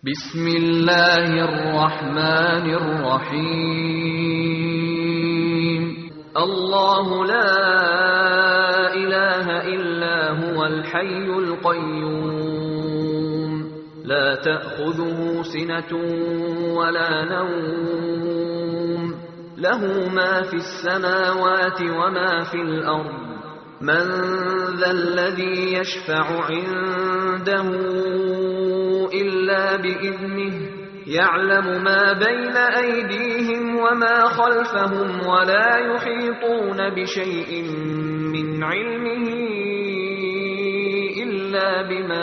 بسم الله الرحمن الرحيم الله لا إله إلا هو الحي القيوم لا تأخذه سنة ولا نوم له ما في السماوات وما في الأرض من ذا الذي يشفع عنده إلا بإذنه يعلم ما بين أيديهم وما خلفهم ولا يحيطون بشيء من علمه إلا بما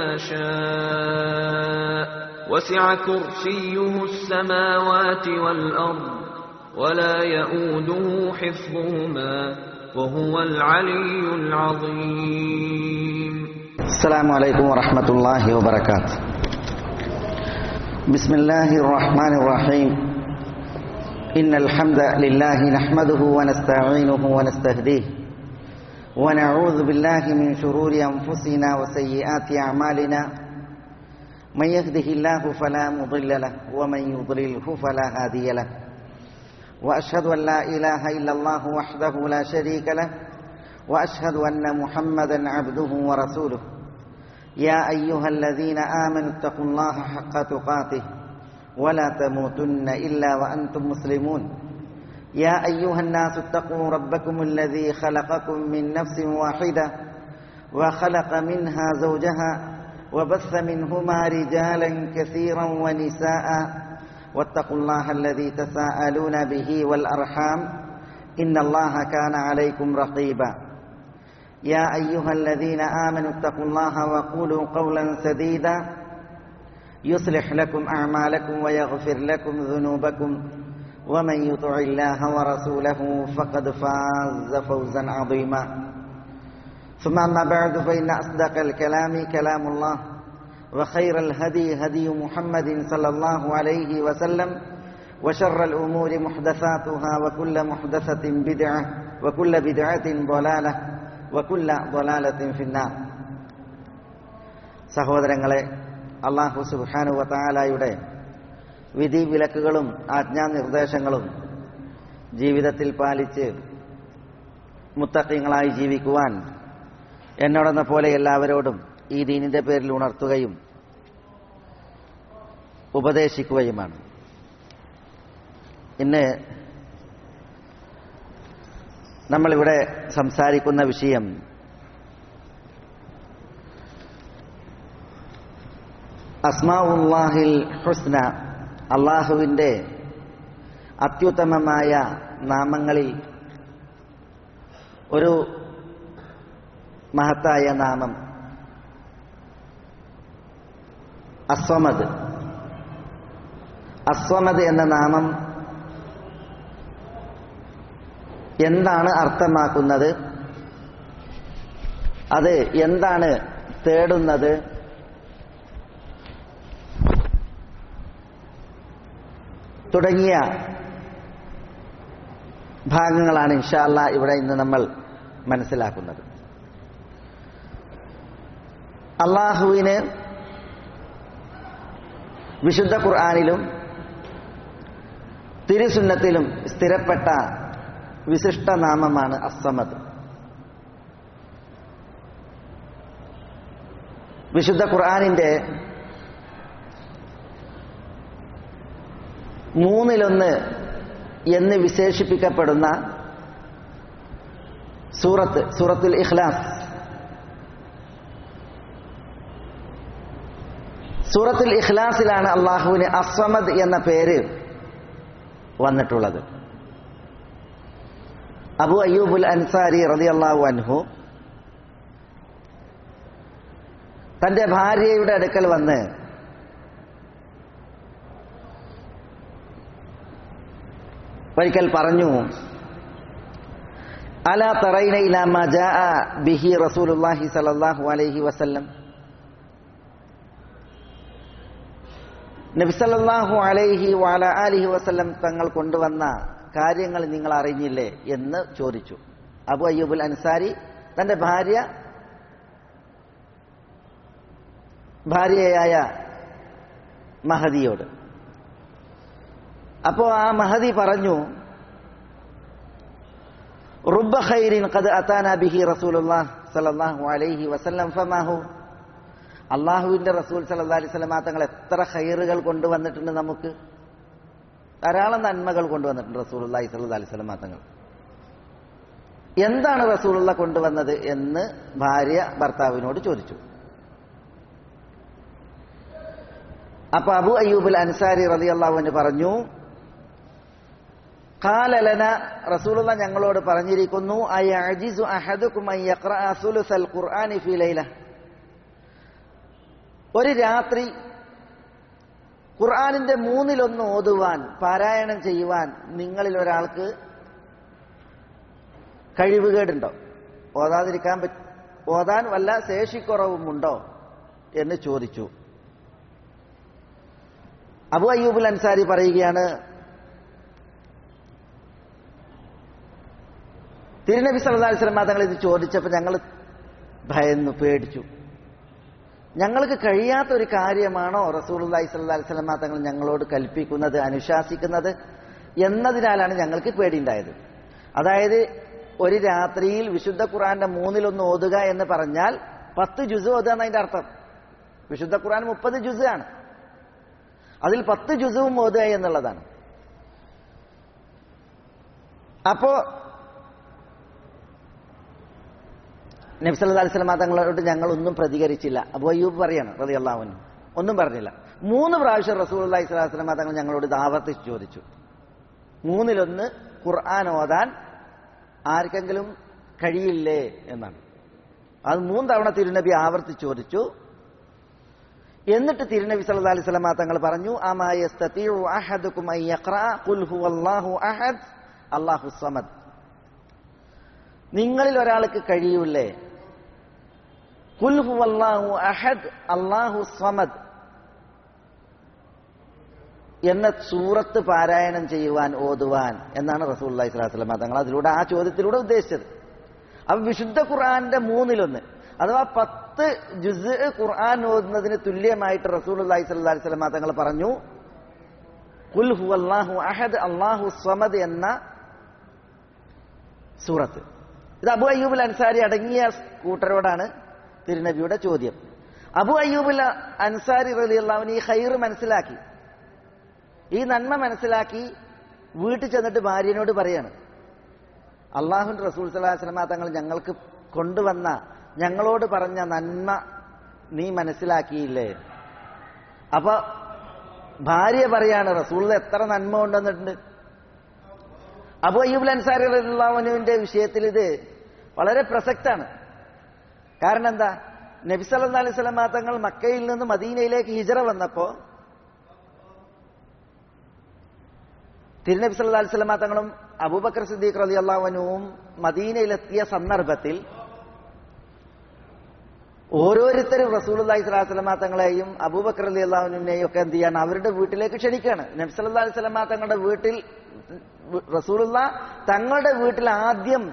شاء وسع كرسيه السماوات والأرض ولا يؤوده حفظهما وهو العلي العظيم السلام عليكم ورحمة الله وبركاته بسم الله الرحمن الرحيم إن الحمد لله نحمده ونستعينه ونستهديه ونعوذ بالله من شرور أنفسنا وسيئات أعمالنا من يهده الله فلا مضل له ومن يضلله فلا هادي له وأشهد أن لا إله إلا الله وحده لا شريك له وأشهد أن محمدا عبده ورسوله يا أيها الذين آمنوا اتقوا الله حق تقاته ولا تموتن إلا وأنتم مسلمون يا أيها الناس اتقوا ربكم الذي خلقكم من نفس واحدة وخلق منها زوجها وبث منهما رجالا كثيرا ونساء واتقوا الله الذي تساءلون به والأرحام إن الله كان عليكم رقيبا يا أيها الذين آمنوا اتقوا الله وقولوا قولا سديدا يصلح لكم أعمالكم ويغفر لكم ذنوبكم ومن يطع الله ورسوله فقد فاز فوزا عظيما ثم أما بعد فإن أصدق الكلام كلام الله وخير الهدي هدي محمد صلى الله عليه وسلم وشر الأمور محدثاتها وكل محدثة بدعة وكل بدعة ضلالة وكل ضلالة في النار സഹോദരങ്ങളെ അള്ളാഹു സുബാനു വത്താലായുടെ വിധി വിലക്കുകളും ആജ്ഞാനിർദ്ദേശങ്ങളും ജീവിതത്തിൽ പാലിച്ച് മുത്തക്കിങ്ങളായി ജീവിക്കുവാൻ എന്നോടെന്ന പോലെ എല്ലാവരോടും ഈ ദീനിന്റെ പേരിൽ ഉണർത്തുകയും ഉപദേശിക്കുകയുമാണ് ഇന്ന് നമ്മളിവിടെ സംസാരിക്കുന്ന വിഷയം അസ്മാഉല്ലാഹിൽ ഹുസ്ന അള്ളാഹുവിൻ്റെ അത്യുത്തമമായ നാമങ്ങളിൽ ഒരു മഹത്തായ നാമം അസ്വമദ് അസ്വമദ് എന്ന നാമം എന്താണ് അർത്ഥമാക്കുന്നത് അത് എന്താണ് തേടുന്നത് തുടങ്ങിയ ഭാഗങ്ങളാണ് ഇൻഷാല്ല ഇവിടെ ഇന്ന് നമ്മൾ മനസ്സിലാക്കുന്നത് അള്ളാഹുവിന് വിശുദ്ധ ഖുർആാനിലും തിരുസുന്നത്തിലും സ്ഥിരപ്പെട്ട വിശിഷ്ട നാമമാണ് അസമദ് വിശുദ്ധ ഖുർആാനിന്റെ മൂന്നിലൊന്ന് എന്ന് വിശേഷിപ്പിക്കപ്പെടുന്ന സൂറത്ത് സൂറത്തുൽ ഇഖ്ലാസ് സൂറത്തുൽ ഇഖ്ലാസിലാണ് അള്ളാഹുവിന് അസമദ് എന്ന പേര് വന്നിട്ടുള്ളത് അബു അയ്യൂബുൽ അൻസാരി റതി അള്ളാഹു അൻഹു തന്റെ ഭാര്യയുടെ അടുക്കൽ വന്ന് ഒരിക്കൽ പറഞ്ഞു അല തറൈന ഇല മജാ ബിഹി റസൂലുള്ളാഹി സ്വല്ലല്ലാഹു അലൈഹി വസല്ലം നബിസല്ലാഹു അലൈഹി വാല അലിഹി വസല്ലം തങ്ങൾ കൊണ്ടുവന്ന കാര്യങ്ങൾ നിങ്ങൾ അറിഞ്ഞില്ലേ എന്ന് ചോദിച്ചു അബു അയ്യൂബുൽ അൻസാരി തന്റെ ഭാര്യ ഭാര്യയായ മഹദിയോട് അപ്പോ ആ മഹദി പറഞ്ഞു റുബ ഖൈരിൻ ഖദ് അതാന ബിഹി റസൂലുള്ളാഹ് സല്ലല്ലാഹു അലൈഹി വസല്ലം ഫമാഹു അള്ളാഹുവിന്റെ റസൂൽ സല്ലല്ലാഹു അലൈഹി വസല്ലം തങ്ങൾ എത്ര ഖൈറുകൾ കൊണ്ടുവന്നിട്ടുണ്ട് നമുക്ക് ധാരാളം നന്മകൾ കൊണ്ടുവന്നിട്ടുണ്ട് റസൂലുള്ളാഹി സല്ലല്ലാഹു അലൈഹി വസല്ലം തങ്ങൾ എന്താണ് റസൂലുള്ള കൊണ്ടുവന്നത് എന്ന് ഭാര്യ ഭർത്താവിനോട് ചോദിച്ചു അപ്പൊ അബു അയ്യൂബുൽ അൻസാരി റളിയല്ലാഹു പറഞ്ഞു കാലലന റസൂലുള്ള ഞങ്ങളോട് പറഞ്ഞിരിക്കുന്നു അയഅജിസു അഹദുക്കും അൻ യഖറഅ സുലുസൽ ഖുർആനി ഫീ ലൈല ഒരു രാത്രി ഖുർആനിന്റെ മൂന്നിലൊന്ന് ഓതുവാൻ പാരായണം ചെയ്യുവാൻ നിങ്ങളിൽ ഒരാൾക്ക് കഴിവുകേടുണ്ടോ ഓതാതിരിക്കാൻ പറ്റ ഓതാൻ വല്ല ശേഷിക്കുറവുമുണ്ടോ എന്ന് ചോദിച്ചു അബു അയ്യൂബുൽ അൻസാരി പറയുകയാണ് തിരുനബി സല്ലല്ലാഹു അലൈഹി വസല്ലം തങ്ങൾ ഇത് ചോദിച്ചപ്പോൾ ഞങ്ങൾ ഭയന്നു പേടിച്ചു ഞങ്ങൾക്ക് കഴിയാത്ത ഒരു കാര്യമാണോ റസൂലുള്ളാഹി സ്വല്ലല്ലാഹി അലൈഹി വസല്ലം തങ്ങൾ ഞങ്ങളോട് കൽപ്പിക്കുന്നത് അനുശാസിക്കുന്നത് എന്നതിനാലാണ് ഞങ്ങൾക്ക് പേടിയുണ്ടായത് അതായത് ഒരു രാത്രിയിൽ വിശുദ്ധ ഖുർആന്റെ മൂന്നിലൊന്ന് ഓതുക എന്ന് പറഞ്ഞാൽ പത്ത് ജുസ് ഓതുക എന്നതിന്റെ അർത്ഥം വിശുദ്ധ ഖുർആൻ മുപ്പത് ജുസ് ആണ് അതിൽ പത്ത് ജുസുവും ഓതുക എന്നുള്ളതാണ് അപ്പോ നബ്സല്ലാ അലിസ്ലാം തങ്ങളോട് ഞങ്ങൾ ഒന്നും പ്രതികരിച്ചില്ല അബു അയ്യൂബ് പറയാണ് റതി അള്ളാഹുനും ഒന്നും പറഞ്ഞില്ല മൂന്ന് പ്രാവശ്യം റസൂൽ അള്ളഹി സ്വലാസ്ലാം തങ്ങൾ ഞങ്ങളോട് ഇത് ആവർത്തിച്ച് ചോദിച്ചു മൂന്നിലൊന്ന് ഖുർആൻ ഓതാൻ ആർക്കെങ്കിലും കഴിയില്ലേ എന്നാണ് അത് മൂന്ന് തവണ തിരുനബി ആവർത്തിച്ച് ചോദിച്ചു എന്നിട്ട് തിരുനബി സല്ലല്ലാഹു അലൈഹി വസല്ലം തങ്ങൾ പറഞ്ഞു അമാ യസ്തതിഉ അഹദുകും അൻ യഖറഅ ഖുൽ ഹുവല്ലാഹു അഹദ് അല്ലാഹു സമദ് നിങ്ങളിൽ ഒരാൾക്ക് കഴിയൂലേ ഖുൽ ഹുവല്ലാഹു അഹദ് അല്ലാഹു സമദ് എന്ന സൂറത്ത് പാരായണം ചെയ്യുവാൻ ഓതുവാൻ എന്നാണ് റസൂലുള്ളാഹി സ്വല്ലല്ലാഹു അലൈഹി വസല്ലം തങ്ങൾ അതിലൂടെ ആ ചോദ്യത്തിലൂടെ ഉദ്ദേശിച്ചത് അപ്പൊ വിശുദ്ധ ഖുർആന്റെ മൂന്നിലൊന്ന് അഥവാ പത്ത് ജുസ് ഖുർആൻ ഓതുന്നതിന് തുല്യമായിട്ട് റസൂലുള്ളാഹി സ്വല്ലല്ലാഹി അലൈഹി വസല്ലം തങ്ങൾ പറഞ്ഞു ഖുൽ ഹുവല്ലാഹു അഹദ് അല്ലാഹു സമദ് എന്ന സൂറത്ത് ഇത് അബു അയ്യൂബുൽ അൻസാരി അടങ്ങിയ കൂട്ടരോടാണ് തിരുനബിയുടെ ചോദ്യം അബു അയ്യൂബുൽ അൻസാരി റളിയല്ലാഹു ഈ ഖൈർ മനസ്സിലാക്കി ഈ നന്മ മനസ്സിലാക്കി വീട്ടിൽ ചെന്നിട്ട് ഭാര്യനോട് പറയാണ് അള്ളാഹുൻ റസൂൽ സലാഹു വസ്ലമ തങ്ങൾ ഞങ്ങൾക്ക് കൊണ്ടുവന്ന ഞങ്ങളോട് പറഞ്ഞ നന്മ നീ മനസ്സിലാക്കിയില്ലേ അപ്പൊ ഭാര്യ പറയാണ് റസൂളിൽ എത്ര നന്മ കൊണ്ടുവന്നിട്ടുണ്ട് അബു അയ്യൂബ് അൻസാരി റഹ്ലാവിനുവിന്റെ വിഷയത്തിൽ ഇത് വളരെ പ്രസക്താണ് കാരണം എന്താ നബി സല്ലല്ലാഹു അലൈഹി വസല്ലം തങ്ങൾ മക്കയിൽ നിന്ന് മദീനയിലേക്ക് ഹിജറ വന്നപ്പോ തിരുനബി സല്ലല്ലാഹു അലൈഹി വസല്ലം തങ്ങളും അബൂബക്കർ സിദ്ദീഖ് റളിയല്ലാഹു അൻഹുവും മദീനയിലെത്തിയ സന്ദർഭത്തിൽ ഓരോരുത്തരും റസൂലുള്ളാഹി സ്വല്ലല്ലാഹു അലൈഹി വസല്ലം തങ്ങളെയും അബൂബക്കർ റളിയല്ലാഹു അൻഹുവിനെയും ഒക്കെ എന്ത് ചെയ്യാണ് അവരുടെ വീട്ടിലേക്ക് ക്ഷണിക്കുകയാണ് നബി സല്ലല്ലാഹു അലൈഹി വസല്ലം തങ്ങളുടെ വീട്ടിൽ റസൂലുള്ള തങ്ങളുടെ വീട്ടിൽ ആദ്യം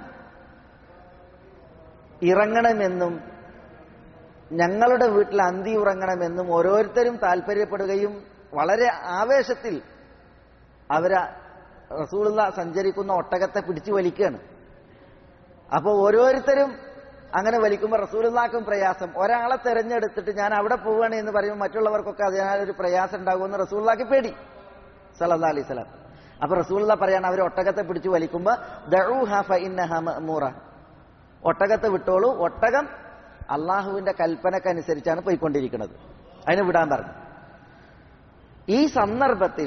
ഇറങ്ങണമെന്നും ഞങ്ങളുടെ വീട്ടിൽ അന്തി ഉറങ്ങണമെന്നും ഓരോരുത്തരും താല്പര്യപ്പെടുകയും വളരെ ആവേശത്തിൽ അവര് റസൂലുള്ള സഞ്ചരിക്കുന്ന ഒട്ടകത്തെ പിടിച്ചു വലിക്കുകയാണ് അപ്പോൾ ഓരോരുത്തരും അങ്ങനെ വലിക്കുമ്പോൾ റസൂലുള്ളാക്കും പ്രയാസം ഒരാളെ തെരഞ്ഞെടുത്തിട്ട് ഞാൻ അവിടെ പോവുകയാണ് എന്ന് പറയുമ്പോൾ മറ്റുള്ളവർക്കൊക്കെ അതിനാലൊരു പ്രയാസം ഉണ്ടാകുമെന്ന് റസൂലുള്ളാക്ക് പേടി സല്ലല്ലാഹു അലൈഹി സ്വലാം അപ്പൊ റസൂലുള്ള പറയാണ് അവർ ഒട്ടകത്തെ പിടിച്ചു വലിക്കുമ്പോ ദഊഹ ഫഇന്നഹ മഅ്മൂറ ഒട്ടകത്തെ വിട്ടോളൂ ഒട്ടകം അള്ളാഹുവിന്റെ കൽപ്പനക്കനുസരിച്ചാണ് പോയിക്കൊണ്ടിരിക്കുന്നത് അതിനെ വിടാൻ പറഞ്ഞു ഈ സന്ദർഭത്തിൽ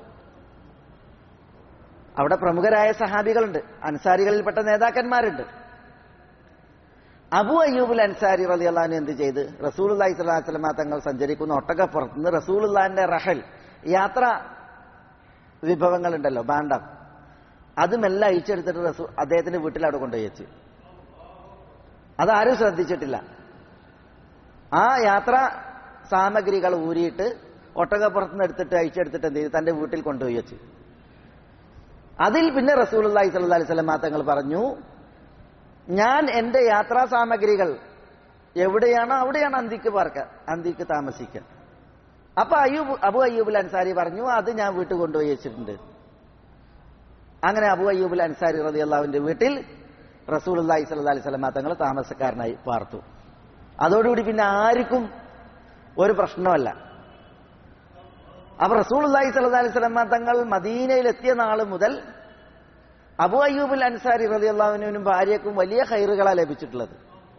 അവിടെ പ്രമുഖരായ സഹാബികളുണ്ട് അൻസാരികളിൽപ്പെട്ട നേതാക്കന്മാരുണ്ട് അബു അയ്യൂബുൽ അൻസാരി റലി അള്ളഹാൻ എന്ത് ചെയ്ത് റസൂലുല്ലാഹി സ്വലാഹു വസ്ലമ തങ്ങൾ സഞ്ചരിക്കുന്ന ഒട്ടകപ്പുറത്തുനിന്ന് റസൂലുല്ലാന്റെ റഹൽ യാത്ര വിഭവങ്ങളുണ്ടല്ലോ ബാണ്ടം അതുമെല്ലാം അഴിച്ചെടുത്തിട്ട് റസൂ അദ്ദേഹത്തിന്റെ വീട്ടിൽ അവിടെ കൊണ്ടുപോയി വെച്ച് അതാരും ശ്രദ്ധിച്ചിട്ടില്ല ആ യാത്ര സാമഗ്രികൾ ഊരിയിട്ട് ഒട്ടകപ്പുറത്തുനിന്ന് എടുത്തിട്ട് അഴിച്ചെടുത്തിട്ട് എന്ത് ചെയ്തു തന്റെ വീട്ടിൽ കൊണ്ടുപോയി വെച്ച് അതിൽ പിന്നെ റസൂലി സല്ലി അലൈഹി സ്വലം തങ്ങൾ പറഞ്ഞു ഞാൻ എന്റെ യാത്രാ സാമഗ്രികൾ എവിടെയാണോ അവിടെയാണ് അന്തിക്ക് പാർക്ക അന്തിക്ക് താമസിക്കുക അപ്പൊ അയ്യൂബ് അബു അയ്യൂബുൽ അൻസാരി പറഞ്ഞു അത് ഞാൻ വീട്ടിൽ കൊണ്ടുപോയി വെച്ചിട്ടുണ്ട് അങ്ങനെ അബു അയ്യൂബുൽ അൻസാരി റതി അള്ളാഹുവിന്റെ വീട്ടിൽ റസൂൽ അള്ളാഹി സ്വല്ലാ അലൈഹി സ്വലമ തങ്ങൾ താമസക്കാരനായി പാർത്തു അതോടുകൂടി പിന്നെ ആർക്കും ഒരു പ്രശ്നമല്ല അപ്പൊ റസൂൽ അള്ളാഹി സ്വല്ലാ അലൈഹി സ്വലമ തങ്ങൾ മദീനയിൽ എത്തിയ നാൾ മുതൽ അബു അയ്യൂബുൽ അൻസാരി റതി അള്ളാഹുവിനും ഭാര്യക്കും വലിയ ഹൈറുകളാണ് ലഭിച്ചിട്ടുള്ളത്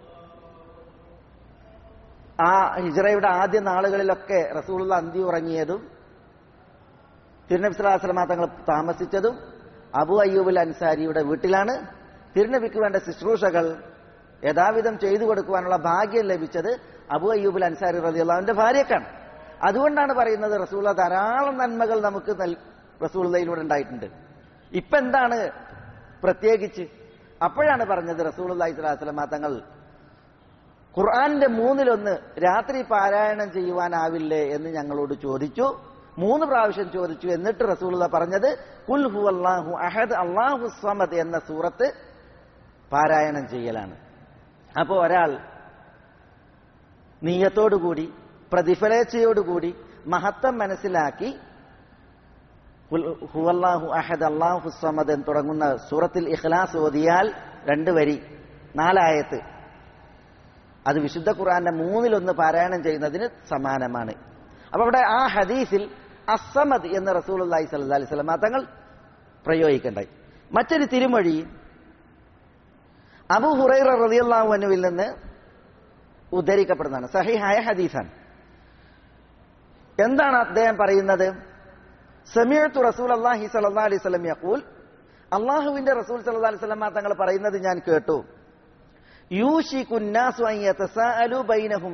ആ ഹിജറയുടെ ആദ്യ നാളുകളിലൊക്കെ റസൂലുള്ള അന്തി ഉറങ്ങിയതും തിരുനബി സ്വലാസ്ലമ തങ്ങൾ താമസിച്ചതും അബു അയ്യൂബുൽ അൻസാരിയുടെ വീട്ടിലാണ് തിരുനബിക്ക് വേണ്ട ശുശ്രൂഷകൾ യഥാവിധം ചെയ്തു കൊടുക്കുവാനുള്ള ഭാഗ്യം ലഭിച്ചത് അബു അയ്യൂബുൽ അൻസാരി റലിയുള്ളാവിന്റെ ഭാര്യക്കാണ് അതുകൊണ്ടാണ് പറയുന്നത് റസൂള്ള ധാരാളം നന്മകൾ നമുക്ക് റസൂള്ളയിലൂടെ ഉണ്ടായിട്ടുണ്ട് ഇപ്പൊ എന്താണ് പ്രത്യേകിച്ച് അപ്പോഴാണ് പറഞ്ഞത് റസൂൽ അള്ളഹി സ്വലാസ്ലമ തങ്ങൾ ഖുർആാനിന്റെ മൂന്നിലൊന്ന് രാത്രി പാരായണം ചെയ്യുവാനാവില്ലേ എന്ന് ഞങ്ങളോട് ചോദിച്ചു മൂന്ന് പ്രാവശ്യം ചോദിച്ചു എന്നിട്ട് റസൂലുള്ള പറഞ്ഞത് കുൽ ഹു അള്ളാഹു അഹദ് അള്ളാഹു സമദ് എന്ന സൂറത്ത് പാരായണം ചെയ്യലാണ് അപ്പോൾ ഒരാൾ നീയത്തോടുകൂടി പ്രതിഫലേച്ഛയോടുകൂടി മഹത്വം മനസ്സിലാക്കി ഹുവല്ലാഹു അഹദ് അള്ളാഹു സമദ് എന്ന് തുടങ്ങുന്ന സൂറത്തിൽ ഇഖ്ലാസ് ഓതിയാൽ രണ്ട് വരി നാലായത്ത് അത് വിശുദ്ധ ഖുർആന്റെ മൂന്നിലൊന്ന് പാരായണം ചെയ്യുന്നതിന് സമാനമാണ് അപ്പൊ അവിടെ ആ ഹദീസിൽ അസമദ് എന്ന റസൂൽ അള്ളാഹി സല്ലാ അലൈഹി സ്വലമ തങ്ങൾ പ്രയോഗിക്കണ്ടായി മറ്റൊരു തിരുമൊഴി അബു ഹുറൈറ റളിയല്ലാഹു അൻഹുവിൽ നിന്ന് ഉദ്ധരിക്കപ്പെടുന്നതാണ് സഹിഹായ ഹദീസാണ് എന്താണ് അദ്ദേഹം പറയുന്നത് സമീഅത്തു റസൂൽ അള്ളാഹി സല്ലല്ലാഹു അലൈഹി വസല്ലം യഖൂൽ അള്ളാഹുവിന്റെ റസൂൽ സല്ലല്ലാഹു അലൈഹി വസല്ലം തങ്ങൾ പറയുന്നത് ഞാൻ കേട്ടു യൂഷിക്കു الناس أن يتساءلوا بينهم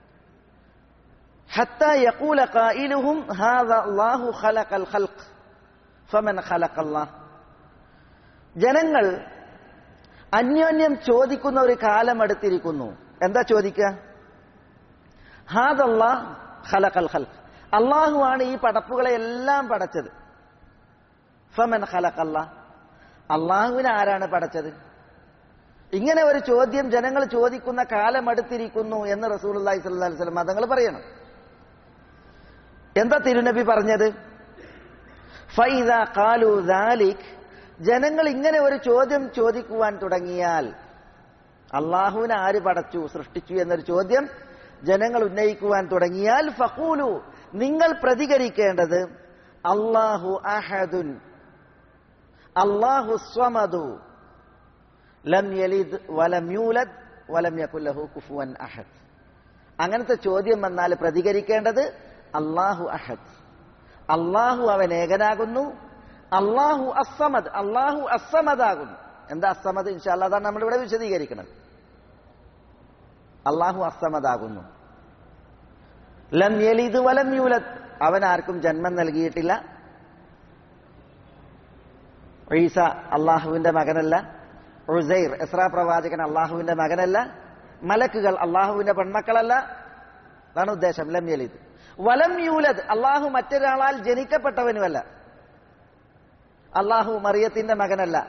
حتى يقول قائلهم هذا الله خلق الخلق فمن خلق الله ജനങ്ങൾ അന്യോന്യം ചോദിക്കുന്ന ഒരു കാലം അടുത്തിരിക്കുന്നു എന്താ ചോദിക്കുക ഹാദല്ലാ ഖലഖൽ ഖൽഖ് അള്ളാഹു ആണ് ഈ പടപ്പുകളെ എല്ലാം പടച്ചത് ഫമൻ ഖലഖല്ല അള്ളാഹുവിനെ ആരാണ് പടച്ചത് ഇങ്ങനെ ഒരു ചോദ്യം ജനങ്ങൾ ചോദിക്കുന്ന കാലം അടുത്തിരിക്കുന്നു എന്ന് റസൂലി സ്വല്ലി വസ്ലം തങ്ങൾ പറയണം എന്താ തിരുനബി പറഞ്ഞത് ഫൈദ കാലു ദാലിക് ജനങ്ങൾ ഇങ്ങനെ ഒരു ചോദ്യം ചോദിക്കുവാൻ തുടങ്ങിയാൽ അള്ളാഹുവിനെ ആര് പടച്ചു സൃഷ്ടിച്ചു എന്നൊരു ചോദ്യം ജനങ്ങൾ ഉന്നയിക്കുവാൻ തുടങ്ങിയാൽ ഫഖൂലു നിങ്ങൾ പ്രതികരിക്കേണ്ടത് അള്ളാഹു അഹദുൻ അള്ളാഹു സ്വമദു ലം യലിദ് വലം യൂലദ് വലം യകുല്ലഹു കുഫുവൻ അഹദ് അങ്ങനത്തെ ചോദ്യം വന്നാൽ പ്രതികരിക്കേണ്ടത് അള്ളാഹു അഹദ് അള്ളാഹു അവൻ ഏകനാകുന്നു അള്ളാഹു അസമദ് അള്ളാഹു അസമദാകുന്നു എന്താ അസമദ് ഇൻഷാല്ല അതാണ് നമ്മളിവിടെ വിശദീകരിക്കുന്നത് അള്ളാഹു അസമദാകുന്നു ലം യലിദ് വലം യൂലദ് അവൻ ആർക്കും ജന്മം നൽകിയിട്ടില്ല ഈസ അള്ളാഹുവിന്റെ മകനല്ല ഉസൈർ എസ്ര പ്രവാചകൻ അള്ളാഹുവിന്റെ മകനല്ല മലക്കുകൾ അള്ളാഹുവിന്റെ പെൺമക്കളല്ല അതാണ് ഉദ്ദേശം ലം യലിദ് വലം യൂലദ് അള്ളാഹു മറ്റൊരാളാൽ ജനിക്കപ്പെട്ടവനുമല്ല അള്ളാഹു മറിയത്തിന്റെ മകനല്ല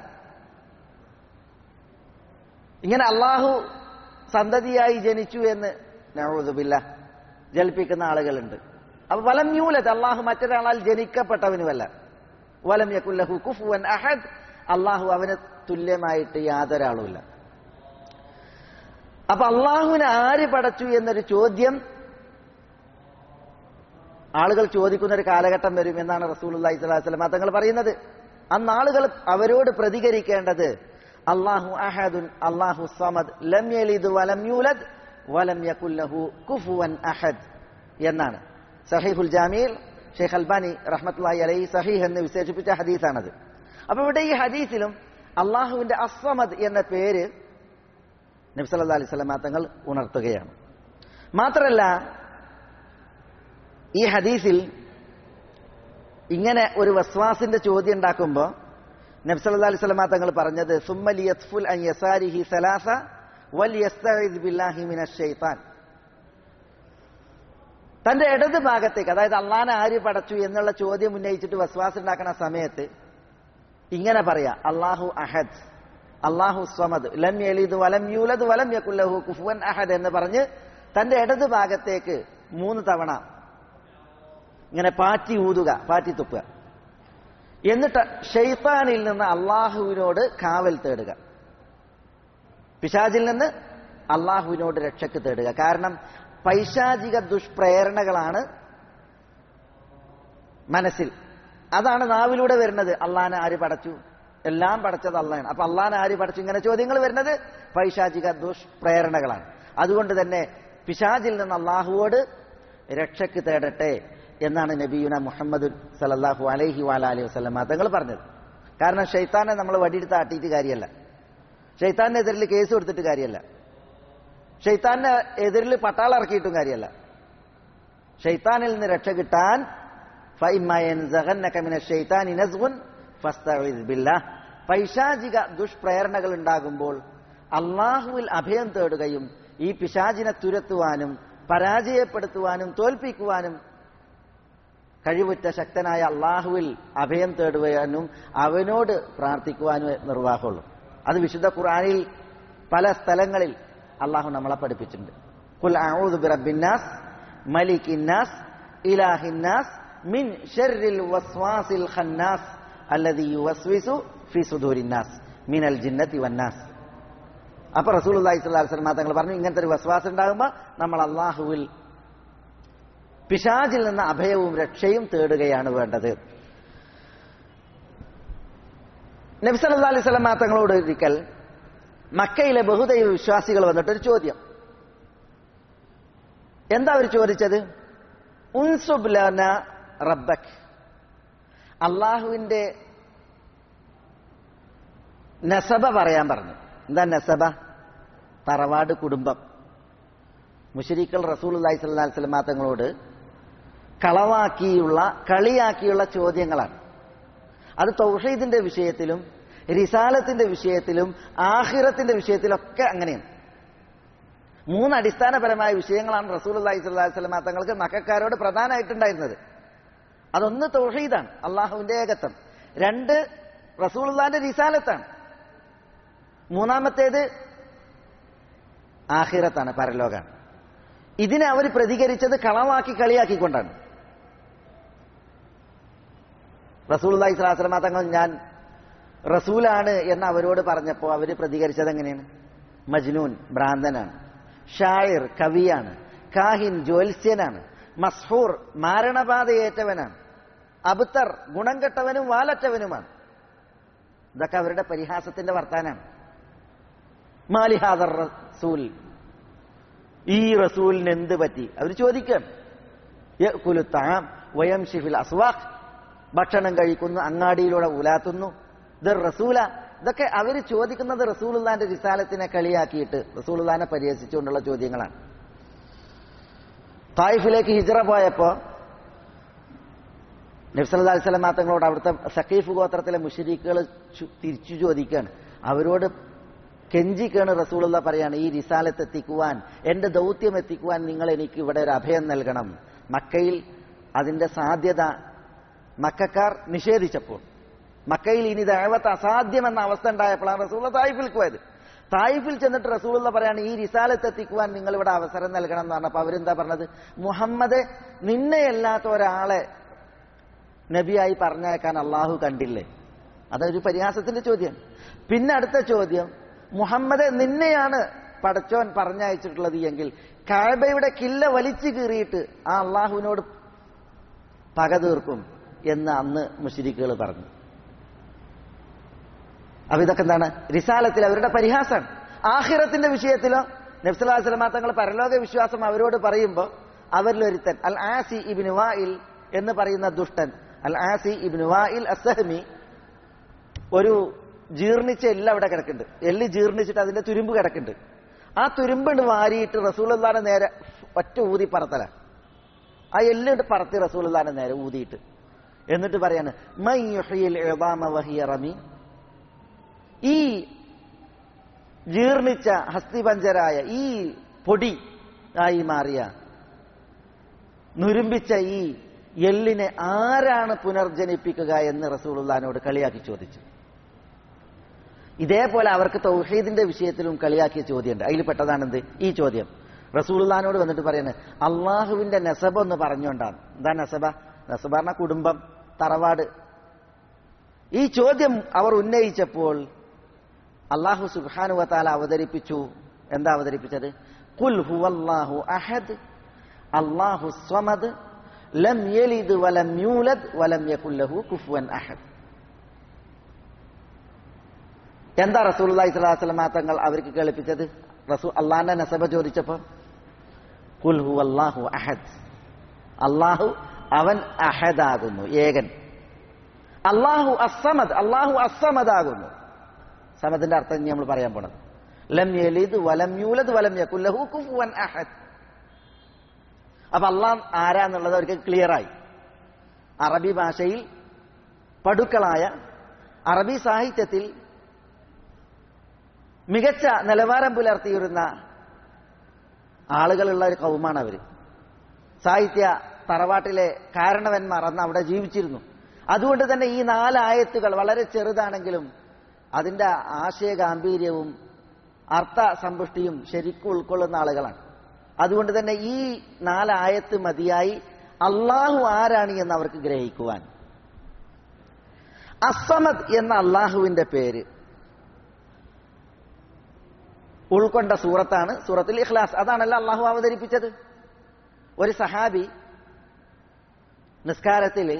ഇങ്ങനെ അള്ളാഹു സന്തതിയായി ജനിച്ചു എന്ന് നഴുതുമില്ല ജൽപ്പിക്കുന്ന ആളുകളുണ്ട് അപ്പൊ വലം യൂലത് അള്ളാഹു മറ്റൊരാളാൽ ജനിക്കപ്പെട്ടവനുമല്ല വലം യക്കുല്ലഹു കുഫുവൻ അഹദ് അള്ളാഹു അവന് തുല്യമായിട്ട് യാതൊരാളുമില്ല അപ്പൊ അള്ളാഹുവിനെ ആര് പടച്ചു എന്നൊരു ചോദ്യം ആളുകൾ ചോദിക്കുന്ന ഒരു കാലഘട്ടം വരും എന്നാണ് റസൂൽ അള്ളഹി സ്വലാസ്ലം തങ്ങൾ പറയുന്നത് അന്ന് ആളുകൾ അവരോട് പ്രതികരിക്കേണ്ടത് അള്ളാഹു അഹദുൻ അള്ളാഹു സമദ് ലം യലിദ് വലം യൂലദ് വലം യകുല്ലഹു കുഫുവൻ അഹദ് എന്നാണ് സഹീഹുൽ ജാമിയിൽ ഷെയ്ഖ് അൽബാനി റഹ്മത്തുള്ളാഹി അലൈഹി സഹീഹ് എന്ന് വിശേഷിപ്പിച്ച ഹദീസാണത് അപ്പൊ ഇവിടെ ഈ ഹദീസിലും അള്ളാഹുവിന്റെ അസ്വമദ് എന്ന പേര് നബ്സല്ലാ അലൈഹി സ്വലാം തങ്ങൾ ഉണർത്തുകയാണ് മാത്രല്ല ഈ ഹദീസിൽ ഇങ്ങനെ ഒരു വസ്വാസിന്റെ ചോദ്യം ഉണ്ടാക്കുമ്പോൾ നബ്സല്ലാ അലൈഹി സ്വലമ തങ്ങൾ പറഞ്ഞത് സുമ്മലി യത്ഫുൽ അൻ യസാരിഹി സലാസ വൽ യസ്തഇദ് ബില്ലാഹി മിനശ് ശൈത്താൻ തന്റെ ഇടത് ഭാഗത്തേക്ക് അതായത് അള്ളാനെ ആര് പടച്ചു എന്നുള്ള ചോദ്യം ഉന്നയിച്ചിട്ട് വസ്വാസ് ഉണ്ടാക്കുന്ന സമയത്ത് ഇങ്ങനെ പറയാ അള്ളാഹു അഹദ് അള്ളാഹു സ്വമദ് ലം യലിദ് വലം യൂലദ് വലം യകുല്ലഹു കുഫുവൻ അഹദ് എന്ന് പറഞ്ഞ് തന്റെ ഇടത് ഭാഗത്തേക്ക് മൂന്ന് തവണ ഇങ്ങനെ പാറ്റി ഊതുക പാറ്റി തുപ്പുക എന്നിട്ട് ഷെയ്ത്താനിൽ നിന്ന് അള്ളാഹുവിനോട് കാവൽ തേടുക പിശാചിൽ നിന്ന് അള്ളാഹുവിനോട് രക്ഷക്ക് തേടുക കാരണം പൈശാചിക ദുഷ്പ്രേരണകളാണ് മനസ്സിൽ അതാണ് നാവിലൂടെ വരുന്നത് അള്ളാനെ ആര് പടച്ചു എല്ലാം പടച്ചത് അള്ളാണ് അപ്പൊ അള്ളാനെ ആര് പടച്ചു ഇങ്ങനെ ചോദ്യങ്ങൾ വരുന്നത് പൈശാചിക ദുഷ്പ്രേരണകളാണ് അതുകൊണ്ട് തന്നെ പിശാചിൽ നിന്ന് അള്ളാഹുവോട് രക്ഷക്ക് തേടട്ടെ എന്നാണ് നബിയുന മുഹമ്മദ് സലല്ലാഹു അലൈഹി വാല അലൈഹി വസ്ലമ തങ്ങൾ പറഞ്ഞത് കാരണം ഷെയ്ത്താനെ നമ്മൾ വടിയെടുത്ത് ആട്ടിയിട്ട് കാര്യമല്ല ഷെയ്ത്താന്റെ എതിരിൽ കേസ് കൊടുത്തിട്ട് കാര്യമല്ല ഷെയ്ത്താന്റെ എതിരിൽ പട്ടാളം ഇറക്കിയിട്ടും കാര്യമല്ല ഷെയ്ത്താനിൽ നിന്ന് രക്ഷ കിട്ടാൻ പൈശാചിക ദുഷ്പ്രേരണകൾ ഉണ്ടാകുമ്പോൾ അള്ളാഹുവിൽ അഭയം തേടുകയും ഈ പിശാചിനെ തുരത്തുവാനും പരാജയപ്പെടുത്തുവാനും തോൽപ്പിക്കുവാനും കഴിവുറ്റ ശക്തനായ അള്ളാഹുവിൽ അഭയം തേടുവാനും അവനോട് പ്രാർത്ഥിക്കുവാനും നിർവാഹമുള്ളൂ അത് വിശുദ്ധ ഖുറാനിൽ പല സ്ഥലങ്ങളിൽ അള്ളാഹു നമ്മളെ പഠിപ്പിച്ചിട്ടുണ്ട് കുൽ അഊദു ബിറബ്ബിന്നാസ് മലിക്കിന്നാസ് ഇലാഹിന്നാസ് മിൻ ഷർരിൽ വസ്വാസിൽ ഖന്നാസ് അല്ലദീ യുവസ്വിസു ഫി സുദൂരിന്നാസ് മിനൽ ജിന്നത്തി വന്നാസ് അപ്പൊ റസൂലുള്ളാഹി സ്വല്ലല്ലാഹു അലൈഹി വസല്ലം തങ്ങൾ പറഞ്ഞു ഇങ്ങനത്തെ ഒരു വസ്വാസം ഉണ്ടാകുമ്പോൾ നമ്മൾ അള്ളാഹുവിൽ പിശാചിൽ നിന്ന് അഭയവും രക്ഷയും തേടുകയാണ് വേണ്ടത് നബി സല്ലല്ലാഹു അലൈഹി വസല്ലം തങ്ങളോട് ഒരിക്കൽ മക്കയിലെ ബഹുദൈവ വിശ്വാസികൾ വന്നിട്ടൊരു ചോദ്യം എന്താ അവർ ചോദിച്ചത് ഉൻസുബ് ലന റബ്ബക് അള്ളാഹുവിന്റെ നസബ പറയാൻ പറഞ്ഞു എന്താ നസബ തറവാട് കുടുംബം മുഷരിക്കൽ റസൂൽ അള്ളഹി സ്വല്ലാ വസ്ലമാ തങ്ങളോട് കളവാക്കിയുള്ള കളിയാക്കിയുള്ള ചോദ്യങ്ങളാണ് അത് തൗഹീദിന്റെ വിഷയത്തിലും റിസാലത്തിന്റെ വിഷയത്തിലും ആഹിറത്തിന്റെ വിഷയത്തിലൊക്കെ അങ്ങനെയാണ് മൂന്ന് അടിസ്ഥാനപരമായ വിഷയങ്ങളാണ് റസൂൽ അള്ളഹി സ്വല്ലാ വസ്ലമാ തങ്ങൾക്ക് മക്കാരോട് പ്രധാനമായിട്ടുണ്ടായിരുന്നത് അതൊന്ന് തൗഹീദാണ് അള്ളാഹുവിന്റെ ഏകത്വം രണ്ട് റസൂൽന്റെ റിസാലത്താണ് മൂന്നാമത്തേത് ആഹിറത്താണ് പരലോകാണ് ഇതിനെ അവർ പ്രതികരിച്ചത് കളവാക്കി കളിയാക്കിക്കൊണ്ടാണ് റസൂൽ ഇസ്ലാസ്ലമ തങ്ങൾ ഞാൻ റസൂലാണ് എന്ന് അവരോട് പറഞ്ഞപ്പോൾ അവർ പ്രതികരിച്ചത് എങ്ങനെയാണ് മജ്നൂൻ ഭ്രാന്തനാണ് ഷായർ കവിയാണ് കാഹിൻ ജ്യോത്സ്യനാണ് മസ്ഹൂർ മാരണബാധയേറ്റവനാണ് അബുത്തർ ഗുണം കെട്ടവനും വാലറ്റവനുമാണ് ഇതൊക്കെ അവരുടെ പരിഹാസത്തിന്റെ വർത്താനാണ് മാലിഹാദർ റസൂൽ ഈ റസൂലിന് എന്ത് പറ്റി അവർ ചോദിക്കുകയാണ് വയം ഷിഫിൽ അസ്വാഖ് ഭക്ഷണം കഴിക്കുന്നു അങ്ങാടിയിലൂടെ ഉലാത്തുന്നു ഇത് റസൂല ഇതൊക്കെ അവർ ചോദിക്കുന്നത് റസൂലുള്ളാന്റെ റിസാലത്തിനെ കളിയാക്കിയിട്ട് റസൂലുള്ളാനെ പരിഹസിച്ചുകൊണ്ടുള്ള ചോദ്യങ്ങളാണ് തായിഫിലേക്ക് ഹിജറ പോയപ്പോ നബ്സല്ലാ അലിസ്ലാം തങ്ങളോട് അവിടുത്തെ സക്കീഫ് ഗോത്രത്തിലെ മുഷരീഖുകൾ തിരിച്ചു ചോദിക്കുകയാണ് അവരോട് കെഞ്ചിക്കാണ് റസൂലുള്ള പറയാണ് ഈ റിസാലത്ത് എത്തിക്കുവാൻ എന്റെ ദൗത്യം എത്തിക്കുവാൻ നിങ്ങൾ എനിക്ക് ഇവിടെ ഒരു അഭയം നൽകണം മക്കയിൽ അതിന്റെ സാധ്യത മക്കാർ നിഷേധിച്ചപ്പോൾ മക്കയിൽ ഇനി ദൈവത്ത് അസാധ്യമെന്ന അവസ്ഥ ഉണ്ടായപ്പോഴാണ് റസൂള്ള തായിഫിൽക്ക് പോയത് തായിഫിൽ ചെന്നിട്ട് റസൂലുള്ള പറയാണ് ഈ റിസാലത്ത് എത്തിക്കുവാൻ നിങ്ങൾ ഇവിടെ അവസരം നൽകണം എന്ന് പറഞ്ഞപ്പോൾ അവരെന്താ പറഞ്ഞത് മുഹമ്മദ് നിന്നെയല്ലാത്ത ഒരാളെ നബിയായി പറഞ്ഞേക്കാൻ അള്ളാഹു കണ്ടില്ലേ അതൊരു പരിഹാസത്തിന്റെ ചോദ്യം പിന്നെ അടുത്ത ചോദ്യം മുഹമ്മദ് നിന്നെയാണ് പടച്ചോൻ പറഞ്ഞയച്ചിട്ടുള്ളത് എങ്കിൽ കാബയുടെ കില്ല വലിച്ചു കീറിയിട്ട് ആ അള്ളാഹുവിനോട് പക തീർക്കും എന്ന് അന്ന് മുഷരിക്കുകൾ പറഞ്ഞു അപ്പൊ ഇതൊക്കെ എന്താണ് റിസാലത്തിൽ അവരുടെ പരിഹാസമാണ് ആഹിറത്തിന്റെ വിഷയത്തിലോ നബ്സലാസ്ലമാ തങ്ങൾ പരലോക വിശ്വാസം അവരോട് പറയുമ്പോൾ അവരിലൊരുത്തൻ അൽ ആസി ഇബിന് വായിൽ എന്ന് പറയുന്ന ദുഷ്ടൻ അൽ ആസി ഇബിന് വായിൽ അസഹമി ഒരു ജീർണിച്ച എല്ല് അവിടെ കിടക്കുന്നുണ്ട് എല്ല് ജീർണിച്ചിട്ട് അതിന്റെ തുരുമ്പ് കിടക്കുന്നുണ്ട് ആ തുരുമ്പ് വാരിയിട്ട് റസൂലുള്ളാനെ നേരെ ഒറ്റ ഊതി പറത്തല ആ എല്ലിട്ട് പറത്തി റസൂലുള്ളാനെ നേരെ ഊതിയിട്ട് എന്നിട്ട് പറയാണ് മൈ യുഹ്യിൽ ഇളാമ വഹിയ റമി ഈ ജീർണിച്ച ഹസ്തിപഞ്ചരായ ഈ പൊടി ആയി മാറിയ നുരുമ്പിച്ച ഈ എല്ലിനെ ആരാണ് പുനർജനിപ്പിക്കുക എന്ന് റസൂലുള്ളാനോട് കളിയാക്കി ചോദിച്ചു ഇതേപോലെ അവർക്ക് തൗഹീദിന്റെ വിഷയത്തിലും കളിയാക്കിയ ചോദ്യമുണ്ട് അതിൽ പെട്ടതാണെന്ത് ഈ ചോദ്യം റസൂലുള്ളാനോട് വന്നിട്ട് പറയുന്നത് അള്ളാഹുവിന്റെ നെസബ ഒന്ന് പറഞ്ഞുകൊണ്ടാണ് എന്താ നെസബ നസബ് പറഞ്ഞ കുടുംബം തറവാട് ഈ ചോദ്യം അവർ ഉന്നയിച്ചപ്പോൾ അള്ളാഹു സുബാനുവത്താല അവതരിപ്പിച്ചു എന്താ അവതരിപ്പിച്ചത് കുൽ ഹുവല്ലാഹു അഹദ് അള്ളാഹു സ്വമദ് ലം യലിദ് വലം യൂലദ് വലം യകുല്ലഹു കുഫുവൻ അഹദ് എന്താ റസൂലുള്ളാഹി സ്വല്ലല്ലാഹു അലൈഹി വസല്ലം തങ്ങൾ അവർക്ക് കേൾപ്പിച്ചത് റസൂൽ അള്ളാഹിന്റെ നസബ ചോദിച്ചപ്പോൾ കുൽ ഹുവല്ലാഹു അഹദ് അള്ളാഹു അവൻ അഹദാകുന്നു ഏകൻ അള്ളാഹു അസമദ് അള്ളാഹു അസമദാകുന്നു സമദിന്റെ അർത്ഥം ഇനി നമ്മൾ പറയാൻ പോണത് ലം യലിദ് വലം യൂലദ് വലം യകുല്ലഹു കുഫുവൻ അഹദ് അപ്പൊ അള്ളാഹ് ആരാന്നുള്ളത് അവർക്ക് ക്ലിയറായി അറബി ഭാഷയിൽ പടുക്കളായ അറബി സാഹിത്യത്തിൽ മികച്ച നിലവാരം പുലർത്തിയിരുന്ന ആളുകളുള്ള ഒരു കൗമാണ് അവര് സാഹിത്യ തറവാട്ടിലെ കാരണവന്മാർ അന്ന് അവിടെ ജീവിച്ചിരുന്നു അതുകൊണ്ട് തന്നെ ഈ നാലായത്തുകൾ വളരെ ചെറുതാണെങ്കിലും അതിന്റെ ആശയ ഗാംഭീര്യവും അർത്ഥ സമ്പുഷ്ടിയും ശരിക്കും ഉൾക്കൊള്ളുന്ന ആളുകളാണ് അതുകൊണ്ട് തന്നെ ഈ നാലായത്ത് മതിയായി അള്ളാഹു ആരാണ് എന്ന് അവർക്ക് ഗ്രഹിക്കുവാൻ അസമദ് എന്ന അള്ളാഹുവിന്റെ പേര് ഉൾക്കൊണ്ട സൂറത്താണ് സൂറത്തുൽ ഇഖ്ലാസ് അതാണല്ലോ അള്ളാഹു അവതരിപ്പിച്ചത് ഒരു സഹാബി നിസ്കാരത്തിൽ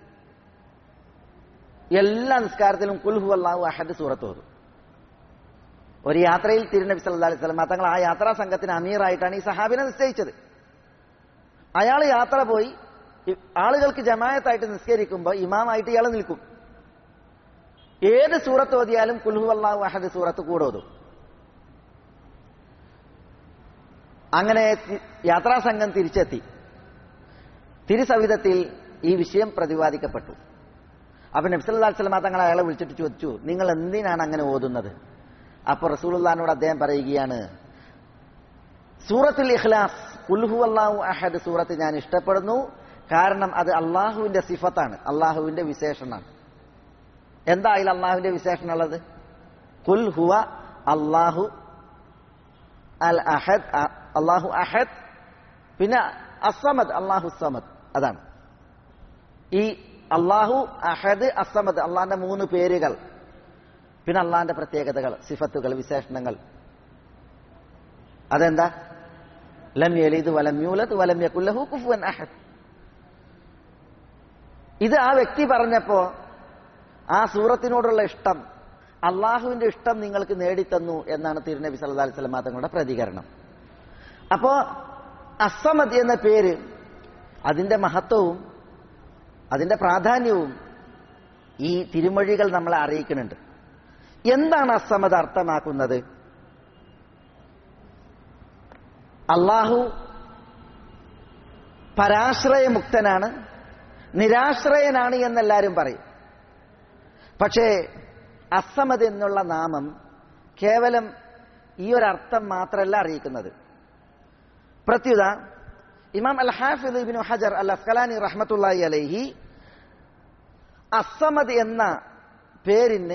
എല്ലാ നിസ്കാരത്തിലും കുൽഹു അള്ളാഹു അഹദ് സൂറത്ത് ഓതും ഒരു യാത്രയിൽ തിരുനബി സല്ലാ അലൈഹി സ്വലം തങ്ങൾ ആ യാത്രാ സംഘത്തിന് അമീറായിട്ടാണ് ഈ സഹാബിനെ നിശ്ചയിച്ചത് അയാൾ യാത്ര പോയി ഇ- ആളുകൾക്ക് ജമായത്തായിട്ട് നിസ്കരിക്കുമ്പോൾ ഇമാമായിട്ട് ഇയാൾ നിൽക്കും ഏത് സൂറത്ത് ഓതിയാലും കുൽഹു അള്ളാഹു അഹദ് സൂറത്ത് കൂടെ ഓതും അങ്ങനെ തി- യാത്രാസംഘം തിരിച്ചെത്തി തിരുസവിധത്തിൽ ഈ വിഷയം പ്രതിപാദിക്കപ്പെട്ടു അപ്പൊ നബ്സല്ലാ സ്വലമ തങ്ങൾ അയാളെ വിളിച്ചിട്ട് ചോദിച്ചു നിങ്ങൾ എന്തിനാണ് അങ്ങനെ ഓതുന്നത് അപ്പൊ റസൂലുള്ളാനോട് അദ്ദേഹം പറയുകയാണ് സൂറത്തുൽ ഇഖ്ലാസ് കുൽഹു അള്ളാഹു അഹദ് സൂറത്ത് ഞാൻ ഇഷ്ടപ്പെടുന്നു കാരണം അത് അള്ളാഹുവിന്റെ സിഫത്താണ് അള്ളാഹുവിന്റെ വിശേഷണമാണ് എന്താ അതിൽ അള്ളാഹുവിന്റെ വിശേഷണം ഉള്ളത് കുൽ ഹുവ അള്ളാഹു അൽ അഹദ് അ- അള്ളാഹു അഹദ് പിന്നെ അസമദ് അള്ളാഹു സമദ് അതാണ് ഈ അള്ളാഹു അഹദ് അസമദ് അള്ളാഹിന്റെ മൂന്ന് പേരുകൾ പിന്നെ അള്ളാഹിന്റെ പ്രത്യേകതകൾ സിഫത്തുകൾ വിശേഷണങ്ങൾ അതെന്താ ലം യലിദ് വലം യൂലദ് വലം യകുല്ലഹു കുഫുവൻ അഹദ് ഇത് ആ വ്യക്തി പറഞ്ഞപ്പോ ആ സൂറത്തിനോടുള്ള ഇഷ്ടം അള്ളാഹുവിന്റെ ഇഷ്ടം നിങ്ങൾക്ക് നേടിത്തന്നു എന്നാണ് തിരുനബി സല്ലല്ലാഹു അലൈഹി വസല്ലം തങ്ങളുടെ പ്രതികരണം അപ്പോ അസമദ് എന്ന പേര് അതിന്റെ മഹത്വവും അതിന്റെ പ്രാധാന്യവും ഈ തിരുമൊഴികൾ നമ്മളെ അറിയിക്കുന്നുണ്ട് എന്താണ് അസമദ് അർത്ഥമാക്കുന്നത് അള്ളാഹു പരാശ്രയമുക്തനാണ് നിരാശ്രയനാണ് എന്നെല്ലാവരും പറയും പക്ഷേ അസമത് എന്നുള്ള നാമം കേവലം ഈ ഒരു അർത്ഥം മാത്രമല്ല അറിയിക്കുന്നത് പ്രത്യുത ഇമാം അൽ ഹാഫിദ് ഇബ്നു ഹജർ അൽ അസ്കലാനി റഹ്മത്തുള്ളാഹി അലൈഹി അസമദ് എന്ന പേരിന്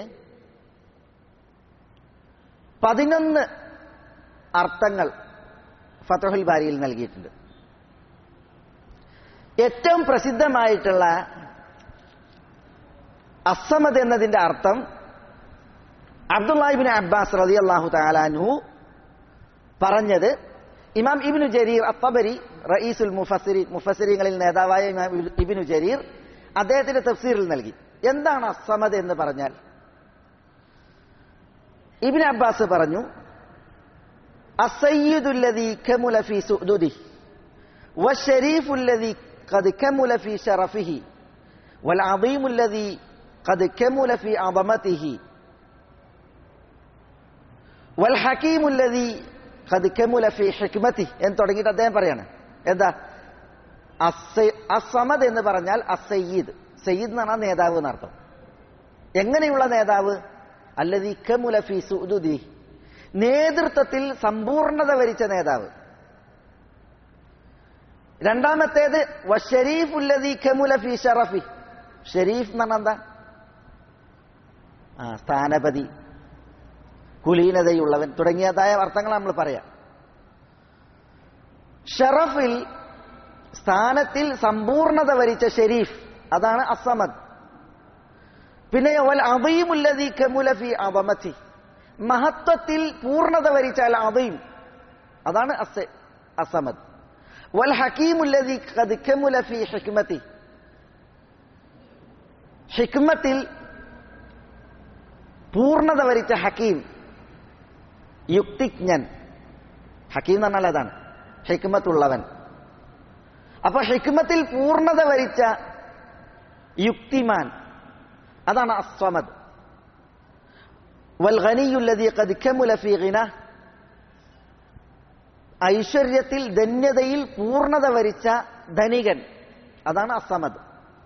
പതിനൊന്ന് അർത്ഥങ്ങൾ ഫതഹുൽ ബാരിയിൽ നൽകിയിട്ടുണ്ട് ഏറ്റവും പ്രസിദ്ധമായിട്ടുള്ള അസമദ് എന്നതിന്റെ അർത്ഥം അബ്ദുല്ലാഹിബിൻ അബ്ബാസ് റതി അള്ളാഹു താലാൻഹു പറഞ്ഞത് ഇമാം ഇബിനു ജരീർ അത്തബരി റയീസുൽ മുഫസിരി മുഫസിരിങ്ങളിൽ നേതാവായ ഇമാം ഇബിനു ജരീർ അദ്ദേഹത്തിന്റെ തഫ്സീറിൽ നൽകി എന്താണ് അസമദ് എന്ന് പറഞ്ഞാൽ ഇബിൻ അബ്ബാസ് പറഞ്ഞു അസയ്യിദുല്ലദീ കമുല ഫീ സുഅദുദി വശരീഫുല്ലദീ ഖദ് കമുല ഫീ ശറഫിഹി വൽഅദീമുല്ലദീ ഖദ് കമുല ഫീ അദമതിഹി വൽഹകീമുല്ലദീ ഖദ് കമുല ഫീ ഹിക്മതിഹി എന്ന് തുടങ്ങിയിട്ട് അദ്ദേഹം പറയാണ് എന്താ അസ്സ- അസമദ് എന്ന് പറഞ്ഞാൽ അസയ്യിദ് സയ്യിദ് എന്ന് പറഞ്ഞാൽ നേതാവ് എന്നർത്ഥം എങ്ങനെയുള്ള നേതാവ് അല്ലതി കമുല ഫീ സുഅദുദി നേതൃത്വത്തിൽ സമ്പൂർണത വരിച്ച നേതാവ് രണ്ടാമത്തേത് വഷരീഫുല്ലദി കമുല ഫീ ഷറഫി ഷരീഫ് എന്ന് പറഞ്ഞാൽ എന്താ ആ സ്ഥാനപതി കുലീനതയുള്ളവൻ തുടങ്ങിയതായ അർത്ഥങ്ങൾ നമ്മൾ പറയാം ഷറഫിൽ സ്ഥാനത്തിൽ സമ്പൂർണത വരിച്ച ഷെരീഫ് അതാണ് അസമദ് പിന്നെ വൽ അദീമുല്ലദീ കമുല ഫി അദമതി മഹത്വത്തിൽ പൂർണ്ണത വരിച്ച അൽ അദീം അതാണ് അസ- അസമദ് വൽ ഹക്കീമുല്ലദീ ഖദ് കമുല ഫി ഹിക്മതി ഹിക്മത്തിൽ പൂർണ്ണത വരിച്ച ഹക്കീം യുക്തിജ്ഞൻ ഹക്കീം എന്ന് പറഞ്ഞാൽ അതാണ് ഹിക്മത്തുള്ളവൻ അപ്പൊ ഹിക്മത്തിൽ പൂർണ്ണത വരിച്ച യുക്തിമാൻ അതാണ് അസ്വമദ് വൽഗനിയുല്ലതി ഖദ് കമുല ഫീ ഗിന ഐശ്വര്യത്തിൽ ധന്യതയിൽ പൂർണ്ണത വരിച്ച ധനികൻ അതാണ് അസമദ്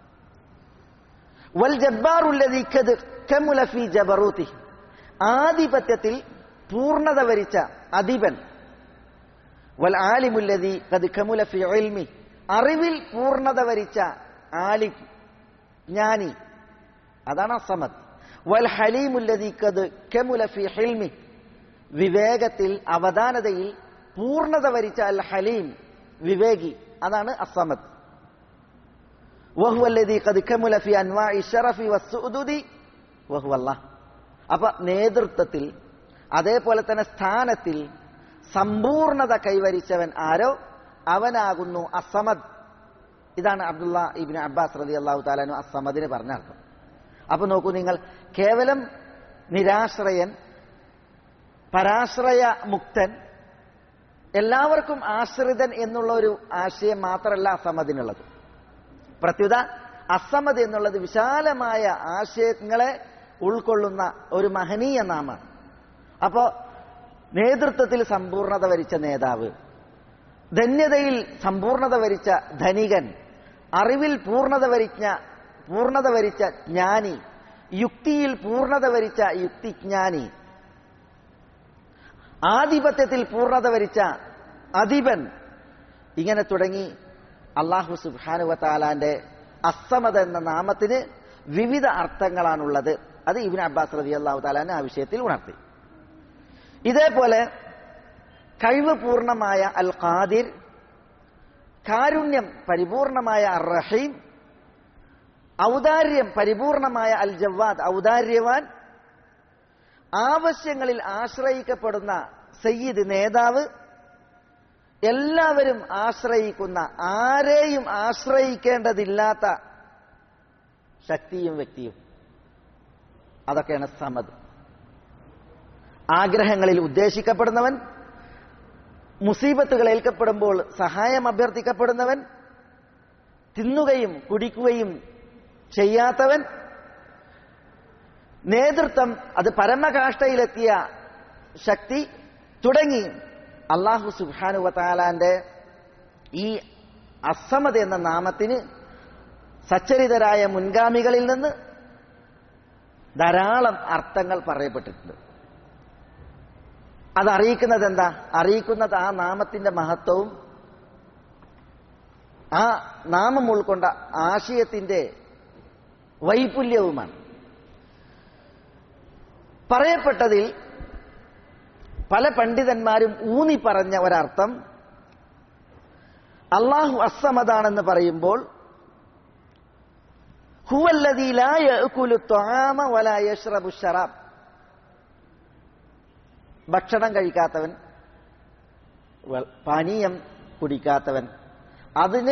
വൽ ജബ്ബാറുല്ലതി ഖദ് കമുല ഫീ ജബറൂതി ആധിപത്യത്തിൽ പൂർണ്ണത വരിച്ച അധിപൻ വൽ ആലിമുല്ലതി ഖദ് കമുല ഫീ ഇൽമി അറിവിൽ പൂർണ്ണത വരിച്ച ആലിം ജ്ഞാനി അതാണ് അസമദ് വൽ ഹലീമുല്ലതി ഖദ് കമുല ഫീ ഹിൽമി വിവേകത്തിൽ അവധാനതയിൽ പൂർണ്ണത വരിച്ച അൽ ഹലീം വിവേകി അതാണ് അസമദ് വഹുവല്ലതി ഖദ് കമുല ഫീ അൻവാഇ ശറഫി വസ്സുദുദി വഹുവല്ലാ അപ്പൊ നേതൃത്വത്തിൽ അതേപോലെ തന്നെ സ്ഥാനത്തിൽ സമ്പൂർണത കൈവരിച്ചവൻ ആരോ അവനാകുന്നു അസമദ് ഇതാണ് അബ്ദുള്ള ഇബിൻ അബ്ബാസ് റതി അള്ളാഹു താലാനു അസമദിന് പറഞ്ഞ അർത്ഥം അപ്പൊ നോക്കൂ നിങ്ങൾ കേവലം നിരാശ്രയൻ പരാശ്രയ മുക്തൻ എല്ലാവർക്കും ആശ്രിതൻ എന്നുള്ള ഒരു ആശയം മാത്രമല്ല അസമദിനുള്ളത് പ്രത്യുത അസമത് എന്നുള്ളത് വിശാലമായ ആശയങ്ങളെ ഉൾക്കൊള്ളുന്ന ഒരു മഹനീയ നാമാണ് അപ്പോ നേതൃത്വത്തിൽ സമ്പൂർണത വരിച്ച നേതാവ് ധന്യതയിൽ സമ്പൂർണത വരിച്ച ധനികൻ അറിവിൽ പൂർണ്ണത വരിച്ച പൂർണ്ണത വരിച്ച ജ്ഞാനി യുക്തിയിൽ പൂർണ്ണത വരിച്ച യുക്തിജ്ഞാനി ആധിപത്യത്തിൽ പൂർണ്ണത വരിച്ച അധിപൻ ഇങ്ങനെ തുടങ്ങി അള്ളാഹു സുബാനുവത്താലാന്റെ അസമത എന്ന നാമത്തിന് വിവിധ അർത്ഥങ്ങളാണുള്ളത് അത് ഇബിൻ അബ്ബാസ് റതി അള്ളാഹു താലാൻ ആ വിഷയത്തിൽ ഉണർത്തി ഇതേപോലെ കഴിവ് പൂർണ്ണമായ അൽ ഖാദിർ കാരുണ്യം പരിപൂർണമായ അർ റഹീം ഔദാര്യം പരിപൂർണമായ അൽ ജവാദ് ഔദാര്യവാൻ ആവശ്യങ്ങളിൽ ആശ്രയിക്കപ്പെടുന്ന സയ്യിദ് നേതാവ് എല്ലാവരും ആശ്രയിക്കുന്ന ആരെയും ആശ്രയിക്കേണ്ടതില്ലാത്ത ശക്തിയും വ്യക്തിയും അതൊക്കെയാണ് സമത് ആഗ്രഹങ്ങളിൽ ഉദ്ദേശിക്കപ്പെടുന്നവൻ മുസീബത്തുകൾ ഏൽക്കപ്പെടുമ്പോൾ സഹായം അഭ്യർത്ഥിക്കപ്പെടുന്നവൻ തിന്നുകയും കുടിക്കുകയും ചെയ്യാത്തവൻ നേതൃത്വം അത് പരമകാഷ്ഠയിലെത്തിയ ശക്തി തുടങ്ങി അള്ളാഹു സുബാനുവത്താലാന്റെ ഈ അസമത എന്ന നാമത്തിന് സച്ചരിതരായ മുൻഗാമികളിൽ നിന്ന് ധാരാളം അർത്ഥങ്ങൾ പറയപ്പെട്ടിട്ടുണ്ട് അത് അറിയിക്കുന്നത് എന്താ അറിയിക്കുന്നത് ആ നാമത്തിന്റെ മഹത്വവും ആ നാമം ഉൾക്കൊണ്ട ആശയത്തിന്റെ വൈപുല്യവുമാണ് പറയപ്പെട്ടതിൽ പല പണ്ഡിതന്മാരും ഊന്നി പറഞ്ഞ ഒരർത്ഥം അള്ളാഹു അസമതാണെന്ന് പറയുമ്പോൾ ഹുവല്ലദീ ലാ യഅ്കുലു ത്വആമ വലാ യശ്റബു ശറാബ് ഭക്ഷണം കഴിക്കാത്തവൻ വെ- പാനീയം കുടിക്കാത്തവൻ അതിന്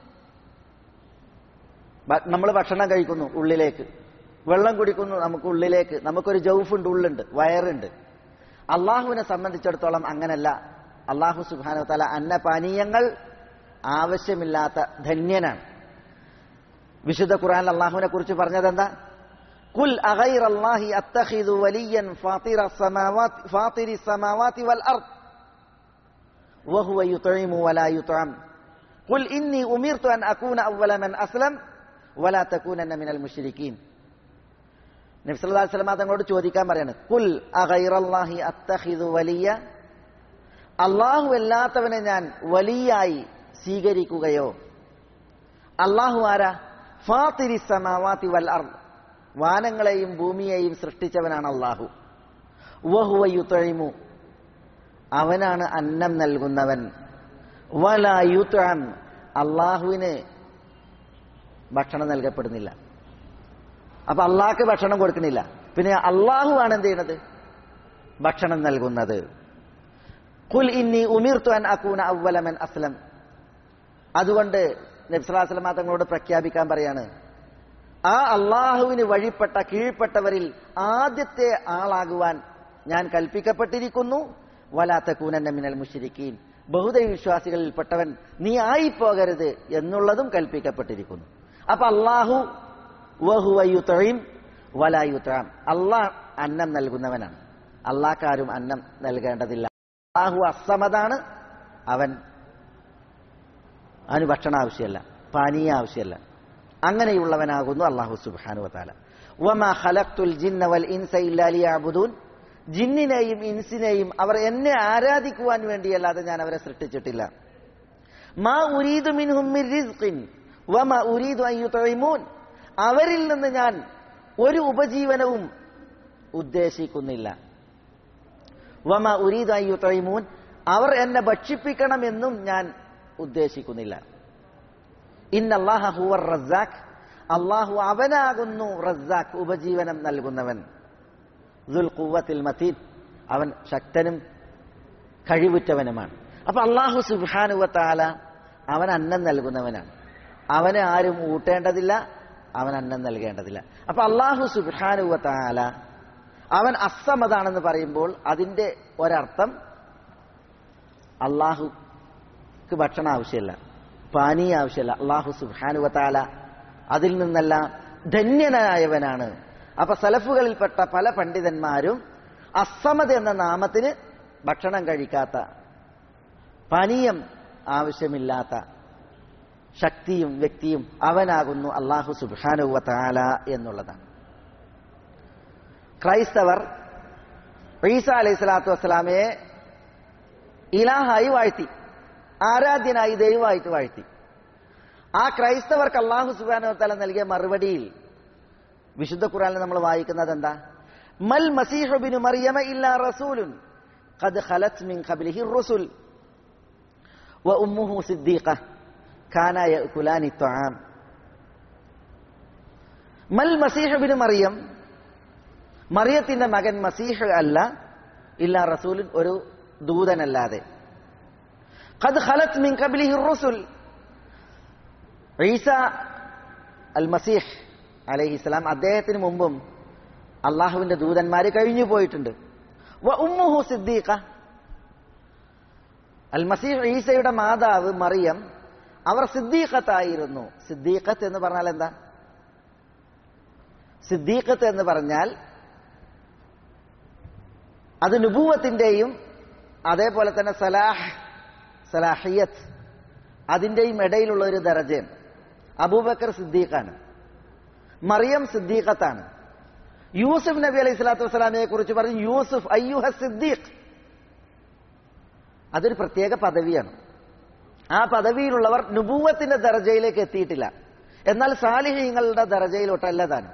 നമ്മൾ ഭക്ഷണം കഴിക്കുന്നു ഉള്ളിലേക്ക് വെള്ളം കുടിക്കുന്നു നമുക്ക് ഉള്ളിലേക്ക് നമുക്കൊരു ജൗഫുണ്ട് ഉള്ളുണ്ട് വയറുണ്ട് അള്ളാഹുവിനെ സംബന്ധിച്ചിടത്തോളം അങ്ങനല്ല അള്ളാഹു സുബാന തല അന്നപാനീയങ്ങൾ ആവശ്യമില്ലാത്ത ധന്യനാണ് വിശുദ്ധ ഖുർആൻ അള്ളാഹുവിനെ കുറിച്ച് പറഞ്ഞത് എന്താ കുൽ അഗൈർ അല്ലാഹി അത്തഖിദു വലിയൻ ഫാത്തിറ സമാവാതി ഫാത്തിരി സമാവാതി വൽ അർദ് വഹുവ യുത്ഇമു വലാ യുത്അം ഖുൽ ഇന്നി ഉമിർതു അൻ അകൂന അവ്വല മൻ അസ്ലം വലാ തകൂനന്ന മിനൽ മുശ്രിക്കീൻ നബി സല്ലല്ലാഹു അലൈഹി വസല്ലം തങ്ങളോട് ചോദിക്കാൻ പറയാണ് കുൽ അഗൈർ അല്ലാഹി അത്തഖിദു വലിയ അള്ളാഹു അല്ലാത്തവനെ ഞാൻ വലിയായി സ്വീകരിക്കുകയോ അള്ളാഹു ആരാ ഫാത്തിരി സമാവാതി വൽ അർദ് വാനങ്ങളെയും ഭൂമിയെയും സൃഷ്ടിച്ചവനാണ് അള്ളാഹു വഹുവ യുത്ഇമു അവനാണ് അന്നം നൽകുന്നവൻ വല യുത്അം അള്ളാഹുവിന് ഭക്ഷണം നൽകപ്പെടുന്നില്ല അപ്പൊ അള്ളാഹ്ക്ക് ഭക്ഷണം കൊടുക്കുന്നില്ല പിന്നെ അള്ളാഹു ആണ് എന്ത് ചെയ്യണത് ഭക്ഷണം നൽകുന്നത് കുൽ ഇന്നി ഉമിർത്തു അൻ അക്കൂന അവലമൻ അസ്ലം അതുകൊണ്ട് നബ്സലാസ്ലമ തങ്ങളോട് പ്രഖ്യാപിക്കാൻ പറയാണ് ആ അള്ളാഹുവിന് വഴിപ്പെട്ട കീഴ്പ്പെട്ടവരിൽ ആദ്യത്തെ ആളാകുവാൻ ഞാൻ കൽപ്പിക്കപ്പെട്ടിരിക്കുന്നു വലാത്ത കൂനന്ന മിനൽ മുഷിരിക്കീൻ ബഹുദൈവ വിശ്വാസികളിൽപ്പെട്ടവൻ നീ ആയിപ്പോകരുത് എന്നുള്ളതും കൽപ്പിക്കപ്പെട്ടിരിക്കുന്നു അപ്പൊ അള്ളാഹു വഹുവയുത്തയും വലായുത്താം അള്ളാഹ് അന്നം നൽകുന്നവനാണ് അള്ളാഹ്ക്കാരും അന്നം നൽകേണ്ടതില്ല അള്ളാഹു അസമതാണ് അവൻ അവന് ഭക്ഷണം ആവശ്യമല്ല പാനീയ ആവശ്യമല്ല അങ്ങനെയുള്ളവനാകുന്നു അള്ളാഹു സുബാനു വത്താല വമാ ഖലഖ്തുൽ ജിന്ന വൽ ഇൻസ ഇല്ലാ ലിയഅബുദൂൻ ജിന്നിനെയും ഇൻസിനെയും അവർ എന്നെ ആരാധിക്കുവാൻ വേണ്ടിയല്ലാതെ ഞാൻ അവരെ സൃഷ്ടിച്ചിട്ടില്ല മാ ഉരീദു മിൻഹും മിൻ റിസ്ഖിൻ വമാ ഉരീദു അൻ യുത്ഇമൂൻ അവരിൽ നിന്ന് ഞാൻ ഒരു ഉപജീവനവും ഉദ്ദേശിക്കുന്നില്ല വമ ഉരീദു അൻ യുത്ഇമൂൻ അവർ എന്നെ ഭക്ഷിപ്പിക്കണമെന്നും ഞാൻ ഉദ്ദേശിക്കുന്നില്ല ഇന്നല്ലാഹ ഹുവർ റസാഖ് അള്ളാഹു അവനാകുന്നു റസാഖ് ഉപജീവനം നൽകുന്നവൻ ദുൽഖുവത്തിൽ മതീൻ അവൻ ശക്തനും കഴിവുറ്റവനുമാണ് അപ്പൊ അള്ളാഹു സുബാനുവത്താല അവൻ അന്നം നൽകുന്നവനാണ് അവനെ ആരും ഊട്ടേണ്ടതില്ല അവൻ അന്നം നൽകേണ്ടതില്ല അപ്പൊ അള്ളാഹു സുബാനുവത്താല അവൻ അസമതാണെന്ന് പറയുമ്പോൾ അതിന്റെ ഒരർത്ഥം അള്ളാഹുക്ക് ഭക്ഷണം ആവശ്യമില്ല പാനീയ ആവശ്യമില്ല അള്ളാഹു സുബാനുവത്താല അതിൽ നിന്നെല്ലാം ധന്യനായവനാണ് അപ്പൊ സലഫുകളിൽപ്പെട്ട പല പണ്ഡിതന്മാരും അസമത് എന്ന നാമത്തിന് ഭക്ഷണം കഴിക്കാത്ത പാനീയം ആവശ്യമില്ലാത്ത ശക്തിയും വ്യക്തിയും അവനാകുന്നു അള്ളാഹു സുബാനുവ താല എന്നുള്ളതാണ് ക്രൈസ്തവർ ഈസ അലൈഹി സ്വലാത്തു വസ്സലാമയെ ഇലാഹായി വാഴ്ത്തി ആരാധ്യനായി ദൈവമായിട്ട് വാഴ്ത്തി ആ ക്രൈസ്തവർക്ക് അള്ളാഹു സുബാനു തല നൽകിയ മറുപടിയിൽ വിശുദ്ധ ഖുറാനിൽ നമ്മൾ വായിക്കുന്നത് എന്താ മൽ മസീഹുബിനു മറിയമ ഇല്ലാ റസൂലുൻ ഖദ് ഖലത് മിൻ ഖബ്ലിഹി റുസുൽ വ ഉമ്മുഹു സിദ്ദീഖ കാന യഅകുലാനി ത്വആം മൽ മസീഹുബിനു മറിയം മറിയത്തിന്റെ മകൻ മസീഹ് അല്ല ഇല്ലാ റസൂലുൻ ഒരു ദൂതനല്ലാതെ ഖദ് ഖലത് മിൻ ഖബ്ലിഹി റുസുൽ ഈസ അൽ മസീഹ് അലഹിസ്ലാം അദ്ദേഹത്തിന് മുമ്പും അള്ളാഹുവിന്റെ ദൂതന്മാര് കഴിഞ്ഞു പോയിട്ടുണ്ട് വ ഉമ്മുഹു സിദ്ദീഖ അൽ മസീഹ് ഈസയുടെ മാതാവ് മറിയം അവർ സിദ്ദീഖത്തായിരുന്നു സിദ്ദീഖത്ത് എന്ന് പറഞ്ഞാൽ എന്താ സിദ്ദീഖത്ത് എന്ന് പറഞ്ഞാൽ അത് നുബൂവത്തിന്റെയും അതേപോലെ തന്നെ സലാഹ് സലാഹിയത്ത് അതിന്റെയും ഇടയിലുള്ള ഒരു ദർജയാണ് അബൂബക്കർ സിദ്ദീഖാണ് മറിയം സിദ്ദീഖത്താണ് യൂസുഫ് നബി അലൈഹി സ്വലാത്തു വസ്സലാമിയെ കുറിച്ച് പറഞ്ഞു യൂസുഫ് അയ്യുഹ സിദ്ദീഖ് അതൊരു പ്രത്യേക പദവിയാണ് ആ പദവിയിലുള്ളവർ നുബൂവത്തിന്റെ ദർജയിലേക്ക് എത്തിയിട്ടില്ല എന്നാൽ സാലിഹീങ്ങളുടെ ദർജയിലോട്ടല്ല താനും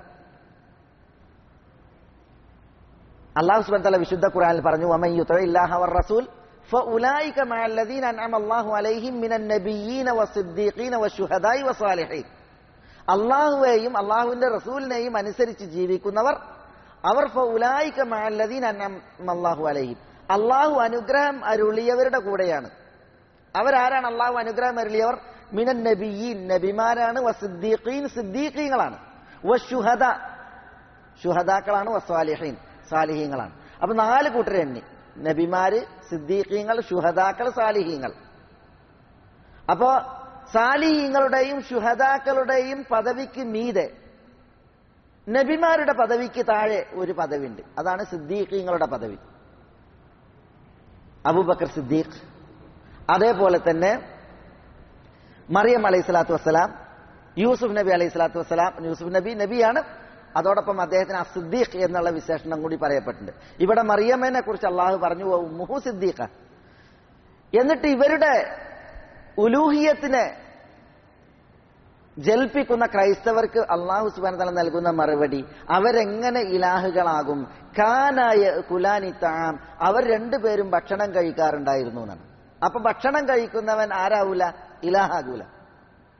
അള്ളാഹു സുബൻ തല വിശുദ്ധ ഖുറാനിൽ പറഞ്ഞു അമൻ യുത്തഇല്ലാഹ വർ റസൂൽ فأولئك مع الذين أنعم الله عليهم من النبيين والصديقين والشهداء والصالحين അള്ളാഹുവേയും അള്ളാഹുവിന്റെ റസൂലിനെയും അനുസരിച്ച് ജീവിക്കുന്നവർ അവർ ഫൗലായിക്ക മഅല്ലദീൻ അല്ലാഹു അലൈഹിം അള്ളാഹു അനുഗ്രഹം അരുളിയവരുടെ കൂടെയാണ് അവരാരാണ് അള്ളാഹു അനുഗ്രഹം അരുളിയവർ മിനൻ നബിയീൻ നബിമാരാണ് വസിദ്ദീഖീൻ സിദ്ദീഖീങ്ങളാണ് വശുഹദ ശുഹദാക്കളാണ് വസ്വാലിഹീൻ സാലിഹീങ്ങളാണ് അപ്പൊ നാല് കൂട്ടരെ എണ്ണി നബിമാര് സിദ്ദീഖീങ്ങൾ ശുഹദാക്കൾ സാലിഹീങ്ങൾ അപ്പോ സാലിഹീങ്ങളുടെയും ശുഹദാക്കളുടെയും പദവിക്ക് മീതെ നബിമാരുടെ പദവിക്ക് താഴെ ഒരു പദവിയുണ്ട് അതാണ് സിദ്ദീഖീങ്ങളുടെ പദവി അബൂബക്കർ സിദ്ദീഖ് അതേപോലെ തന്നെ മറിയം അലൈഹി സ്വലാത്തു വസ്സലാം യൂസുഫ് നബി അലൈഹി സ്വലാത്തു വസ്സലാം യൂസുഫ് നബി നബിയാണ് അതോടൊപ്പം അദ്ദേഹത്തിന് അസിദ്ദീഖ് എന്നുള്ള വിശേഷണം കൂടി പറയപ്പെട്ടിട്ടുണ്ട് ഇവിടെ മറിയമ്മനെ കുറിച്ച് അള്ളാഹു പറഞ്ഞു മുഹു സിദ്ദീഖ എന്നിട്ട് ഇവരുടെ ഉലൂഹിയത്തിനെ ജൽപ്പിക്കുന്ന ക്രൈസ്തവർക്ക് അള്ളാഹു സുബാന നൽകുന്ന മറുപടി അവരെങ്ങനെ ഇലാഹുകളാകും കാനായ കുലാനി താം അവർ രണ്ടുപേരും ഭക്ഷണം കഴിക്കാറുണ്ടായിരുന്നു എന്നാണ് അപ്പൊ ഭക്ഷണം കഴിക്കുന്നവൻ ആരാവൂല ഇലാഹാകൂല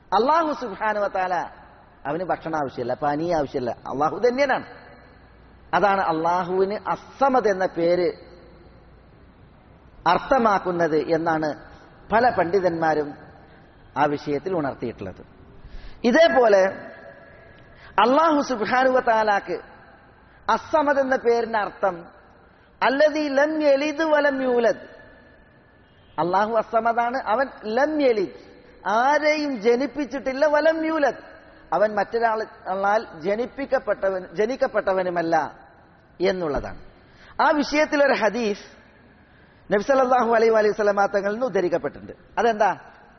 അള്ളാഹു സുബാനുവത്താല അവന് ഭക്ഷണം ആവശ്യമില്ല പാനീയ ആവശ്യമില്ല അള്ളാഹു തന്നെയാണ് അതാണ് അള്ളാഹുവിന് അസമത് എന്ന പേര് അർത്ഥമാക്കുന്നത് എന്നാണ് പല പണ്ഡിതന്മാരും ആ വിഷയത്തിൽ ഉണർത്തിയിട്ടുള്ളത് ഇതേപോലെ അള്ളാഹു സുബാനുവത്താലാക്ക് അസമത് എന്ന പേരിന്റെ അർത്ഥം അല്ലതി ലം എലിത് വലം യൂലത് അള്ളാഹു അസമതാണ് അവൻ ലം എലിത് ആരെയും ജനിപ്പിച്ചിട്ടില്ല വലം യൂലത് അവൻ മറ്റൊരാളാൽ ജനിപ്പിക്കപ്പെട്ടവൻ ജനിക്കപ്പെട്ടവനുമല്ല എന്നുള്ളതാണ് ആ വിഷയത്തിൽ ഒരു ഹദീസ് നബ്സലാഹു അലൈ അലൈഹി സ്വലമാ തങ്ങളിൽ നിന്ന് ഉദ്ധരിക്കപ്പെട്ടിട്ടുണ്ട് അതെന്താ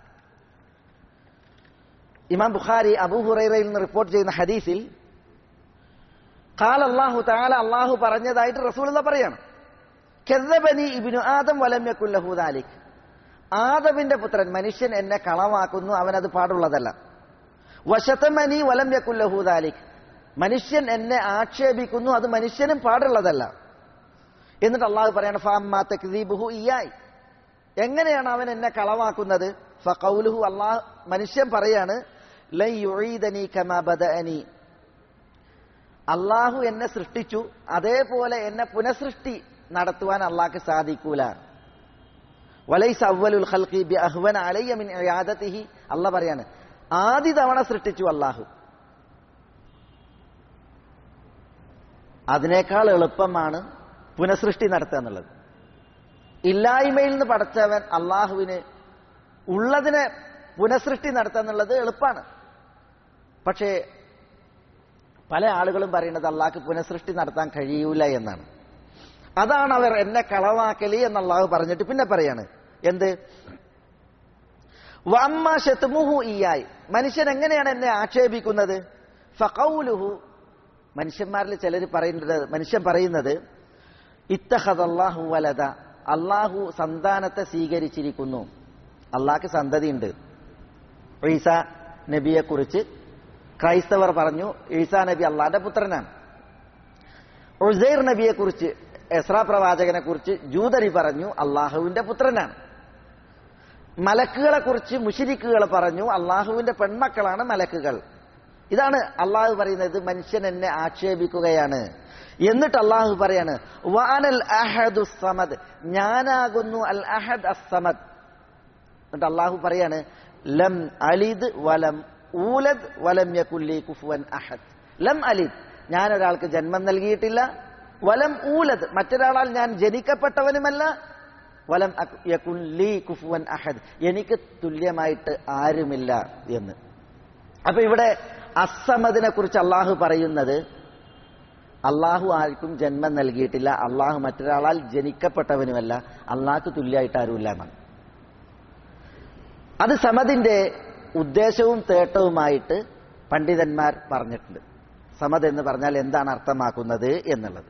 ഇമാം ബുഖാരി അബൂ ഹുറൈറയിൽ നിന്ന് റിപ്പോർട്ട് ചെയ്യുന്ന ഹദീസിൽ കാൽ അള്ളാഹു താല അള്ളാഹു പറഞ്ഞതായിട്ട് റസൂൽ പറയാണ് കെദ്ദബനി ഇബിനു ആദം വലമ്യക്കുല്ലഹു ദാലിക് ആദമിന്റെ പുത്രൻ മനുഷ്യൻ എന്നെ കളവാക്കുന്നു അവനത് പാടുള്ളതല്ല വശത്തമനി വലമ്യക്കുല്ലഹു ദാലിക് മനുഷ്യൻ എന്നെ ആക്ഷേപിക്കുന്നു അത് മനുഷ്യനും പാടുള്ളതല്ല എന്നിട്ട് അള്ളാഹു പറയാണ് ഫാമ്മാ തക്ദീബുഹു ഇയായി എങ്ങനെയാണ് അവൻ എന്നെ കളവാക്കുന്നത് ഫഖൗലുഹു അള്ളാഹ് മനുഷ്യൻ പറയാണ് ലൻ യുഈദനി കമാ ബദഅനി അള്ളാഹു എന്നെ സൃഷ്ടിച്ചു അതേപോലെ എന്നെ പുനഃസൃഷ്ടി നടത്തുവാൻ അള്ളാഹ്ക്ക് സാധിക്കൂല വലൈസ് അവലുൽ ഖൽഖി ബി അഹ്വൻ അലയ്യ മിൻ ഇയാദതിഹി അള്ളാഹ് പറയാണ് ആദ്യ തവണ സൃഷ്ടിച്ചു അള്ളാഹു അതിനേക്കാൾ എളുപ്പമാണ് പുനഃസൃഷ്ടി നടത്തുക എന്നുള്ളത് ഇല്ലായ്മയിൽ നിന്ന് പടച്ചവൻ അള്ളാഹുവിന് ഉള്ളതിനെ പുനഃസൃഷ്ടി നടത്തുക എന്നുള്ളത് എളുപ്പമാണ് പക്ഷേ പല ആളുകളും പറയുന്നത് അള്ളാഹ്ക്ക് പുനഃസൃഷ്ടി നടത്താൻ കഴിയൂല എന്നാണ് അതാണ് അവർ എന്നെ കളവാക്കലി എന്ന് അള്ളാഹു പറഞ്ഞിട്ട് പിന്നെ പറയാണ് എന്ത് വമ്മ ശത്മുഹു ഈയായി മനുഷ്യൻ എങ്ങനെയാണ് എന്നെ ആക്ഷേപിക്കുന്നത് ഫഖൗലുഹു മനുഷ്യന്മാരിൽ ചിലർ പറയുന്നത് മനുഷ്യൻ പറയുന്നത് ഇത്തഹദല്ലാഹു വലത അള്ളാഹു സന്താനത്തെ സ്വീകരിച്ചിരിക്കുന്നു അള്ളാഹ്ക്ക് സന്തതിയുണ്ട് ഈസ നബിയെക്കുറിച്ച് ക്രൈസ്തവർ പറഞ്ഞു ഈസാ നബി അള്ളാന്റെ പുത്രനാണ് ഉസൈർ നബിയെക്കുറിച്ച് എസ്രാ പ്രവാചകനെ കുറിച്ച് ജൂതരി പറഞ്ഞു അള്ളാഹുവിന്റെ പുത്രനാണ് മലക്കുകളെ കുറിച്ച് മുഷിരിക്കുകൾ പറഞ്ഞു അള്ളാഹുവിന്റെ പെൺമക്കളാണ് മലക്കുകൾ ഇതാണ് അള്ളാഹു പറയുന്നത് മനുഷ്യൻ എന്നെ ആക്ഷേപിക്കുകയാണ് എന്നിട്ട് അള്ളാഹു പറയാണ് വാനൽ അഹദു സമദ് ഞാനാകുന്നു അൽ അഹദ് അസമദ് എന്നിട്ട് അള്ളാഹു പറയാണ് ലം അലിദ് വലം ഊലദ് വലം യകുല്ലി കുഫുവൻ അഹദ് ലം അലിദ് ഞാൻ ഒരാൾക്ക് ജന്മം നൽകിയിട്ടില്ല വലം ഊലദ് മറ്റൊരാളാൽ ഞാൻ ജനിക്കപ്പെട്ടവനുമല്ല വലം യകുല്ലി കുഫുവൻ അഹദ് എനിക്ക് തുല്യമായിട്ട് ആരുമില്ല എന്ന് അപ്പൊ ഇവിടെ അസമദിനെ കുറിച്ച് അള്ളാഹു പറയുന്നത് അള്ളാഹു ആർക്കും ജന്മം നൽകിയിട്ടില്ല അള്ളാഹു മറ്റൊരാളാൽ ജനിക്കപ്പെട്ടവനുമല്ല അള്ളാഹ്ക്ക് തുല്യമായിട്ട് ആരുമില്ല എന്നാണ് അത് സമദിന്റെ ഉദ്ദേശവും തേട്ടവുമായിട്ട് പണ്ഡിതന്മാർ പറഞ്ഞിട്ടുണ്ട് സമദ് എന്ന് പറഞ്ഞാൽ എന്താണ് അർത്ഥമാക്കുന്നത് എന്നുള്ളത്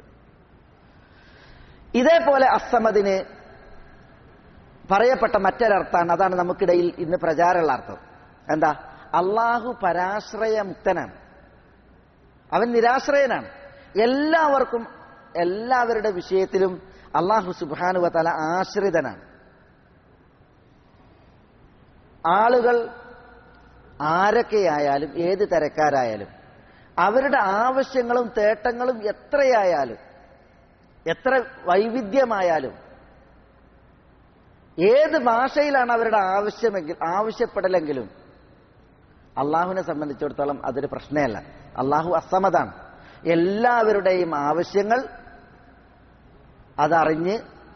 ഇതേപോലെ അസമദിന് പറയപ്പെട്ട മറ്റൊരർത്ഥാണ് അതാണ് നമുക്കിടയിൽ ഇന്ന് പ്രചാരമുള്ള അർത്ഥം എന്താ അള്ളാഹു പരാശ്രയമുക്തനാണ് അവൻ നിരാശ്രയനാണ് എല്ലാവർക്കും എല്ലാവരുടെ വിഷയത്തിലും അള്ളാഹു സുബാനുവതല ആശ്രിതനാണ് ആളുകൾ ആരൊക്കെയായാലും ഏത് തരക്കാരായാലും അവരുടെ ആവശ്യങ്ങളും തേട്ടങ്ങളും എത്രയായാലും എത്ര വൈവിധ്യമായാലും ഏത് ഭാഷയിലാണ് അവരുടെ ആവശ്യമെങ്കിൽ ആവശ്യപ്പെടലെങ്കിലും അള്ളാഹുവിനെ സംബന്ധിച്ചിടത്തോളം അതൊരു പ്രശ്നമല്ല അള്ളാഹു അസമതാണ് എല്ലാവരുടെയും ആവശ്യങ്ങൾ അതറിഞ്ഞ്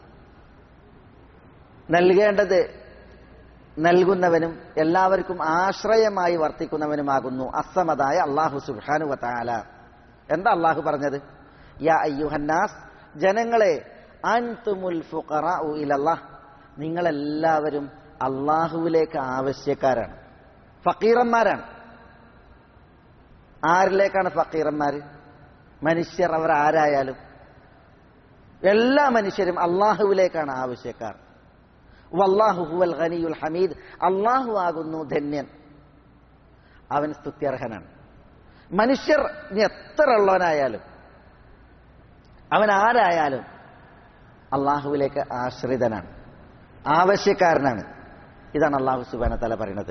നൽകേണ്ടത് നൽകുന്നവനും എല്ലാവർക്കും ആശ്രയമായി വർത്തിക്കുന്നവനുമാകുന്നു അസമതായ അള്ളാഹു സുബാനു വത്താല എന്താ അള്ളാഹു പറഞ്ഞത് യാ അയ്യുഹന്നാസ് ജനങ്ങളെ അൻതുമുൽ ഫുഖറാഉ ഇലല്ലാഹ് നിങ്ങളെല്ലാവരും അള്ളാഹുവിലേക്ക് ആവശ്യക്കാരാണ് ഫക്കീറന്മാരാണ് ആരിലേക്കാണ് ഫക്കീറന്മാർ മനുഷ്യർ അവർ ആരായാലും എല്ലാ മനുഷ്യരും അള്ളാഹുവിലേക്കാണ് ആവശ്യക്കാർ വല്ലാഹു ഹുവൽ ഖനിയുൽ ഹമീദ് അള്ളാഹു ആകുന്നു ധന്യൻ അവൻ സ്തുത്യർഹനാണ് മനുഷ്യർ ഇനി എത്ര ഉള്ളവനായാലും അവൻ ആരായാലും അള്ളാഹുവിലേക്ക് ആശ്രിതനാണ് ആവശ്യക്കാരനാണ് ഇതാണ് അള്ളാഹു സുബാന തല പറയുന്നത്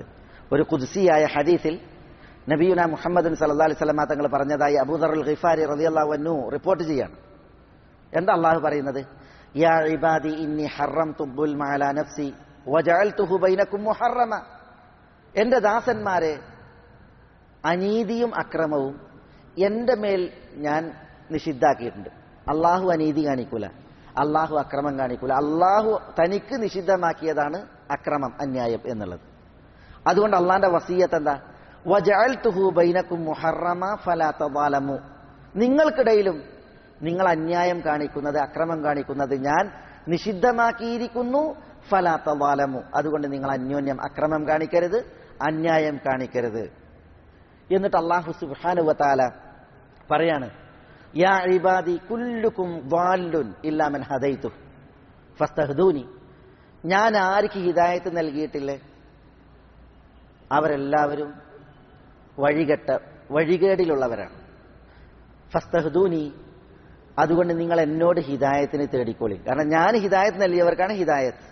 ഒരു കുദ്സിയായ ഹദീസിൽ നബിയുന മുഹമ്മദ് സല്ലാ അലൈഹി സ്വലമ തങ്ങൾ പറഞ്ഞതായി അബൂദറുൽ ഖിഫാരി റളിയല്ലാഹു അൻഹു റിപ്പോർട്ട് ചെയ്യാണ് എന്താ അള്ളാഹു പറയുന്നത് യാ ഇബാദി ഇന്നി ഹറംതു ദുൽമ അലാ നഫ്സി വജഅൽതുഹു ബൈനക്കും മുഹറമ എന്റെ ദാസന്മാരെ അനീതിയും അക്രമവും എന്റെ മേൽ ഞാൻ നിഷിദ്ധാക്കിയിട്ടുണ്ട് അള്ളാഹു അനീതി കാണിക്കൂല അള്ളാഹു അക്രമം കാണിക്കൂല അള്ളാഹു തനിക്ക് നിഷിദ്ധമാക്കിയതാണ് അക്രമം അന്യായം എന്നുള്ളത് അതുകൊണ്ട് അള്ളാന്റെ വസീയത്ത് എന്താ വജഅൽതുഹു ബൈനക്കും മുഹറമ ഫലാ തദാലമു നിങ്ങൾക്കിടയിലും നിങ്ങൾ അന്യായം കാണിക്കുന്നത് അക്രമം കാണിക്കുന്നത് ഞാൻ നിഷിദ്ധമാക്കിയിരിക്കുന്നു ഫലാ തദാലമു അതുകൊണ്ട് നിങ്ങൾ അന്യോന്യം അക്രമം കാണിക്കരുത് അന്യായം കാണിക്കരുത് എന്നിട്ട് അള്ളാഹു സുബ്ഹാനുവതാല പറയാണ് യാ ഇബാദി കുല്ലുക്കും ദ്വാലുൻ ഇല്ലാമൻ ഹദൈതു ഫസ്തഹ്ദൂനി ഞാൻ ആർക്ക് ഹിദായത്ത് നൽകിയിട്ടില്ലേ അവരെല്ലാവരും വഴികെട്ട വഴികേടിലുള്ളവരാണ് ഫസ്തഹ്ദൂനി അതുകൊണ്ട് നിങ്ങൾ എന്നോട് ഹിദായത്തിന് തേടിക്കോളി കാരണം ഞാൻ ഹിദായത്ത് നൽകിയവർക്കാണ് ഹിദായത്ത്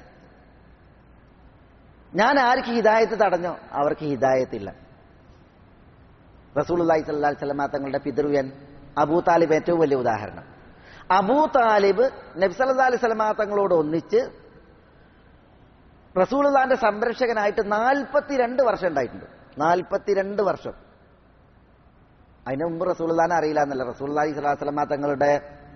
ഞാൻ ആർക്ക് ഹിദായത്ത് തടഞ്ഞോ അവർക്ക് ഹിദായത്തില്ല റസൂലുള്ളാഹി സ്വല്ലല്ലാഹി അലൈഹി വസല്ലമ തങ്ങളുടെ പിതൃവ്യൻ അബൂ താലിബ് ഏറ്റവും വലിയ ഉദാഹരണം അബൂ താലിബ് നബി സല്ലല്ലാഹി അലൈഹി വസല്ലമ തങ്ങളോട് ഒന്നിച്ച് റസൂലുള്ളാന്റെ സംരക്ഷകനായിട്ട് നാൽപ്പത്തിരണ്ട് വർഷം ഉണ്ടായിട്ടുണ്ട് നാൽപ്പത്തിരണ്ട് വർഷം അതിന് മുമ്പ് റസൂലുള്ളാനെ അറിയില്ല എന്നല്ല റസൂലുള്ളാഹി സ്വല്ലല്ലാഹി അലൈഹി വസല്ലമ തങ്ങളുടെ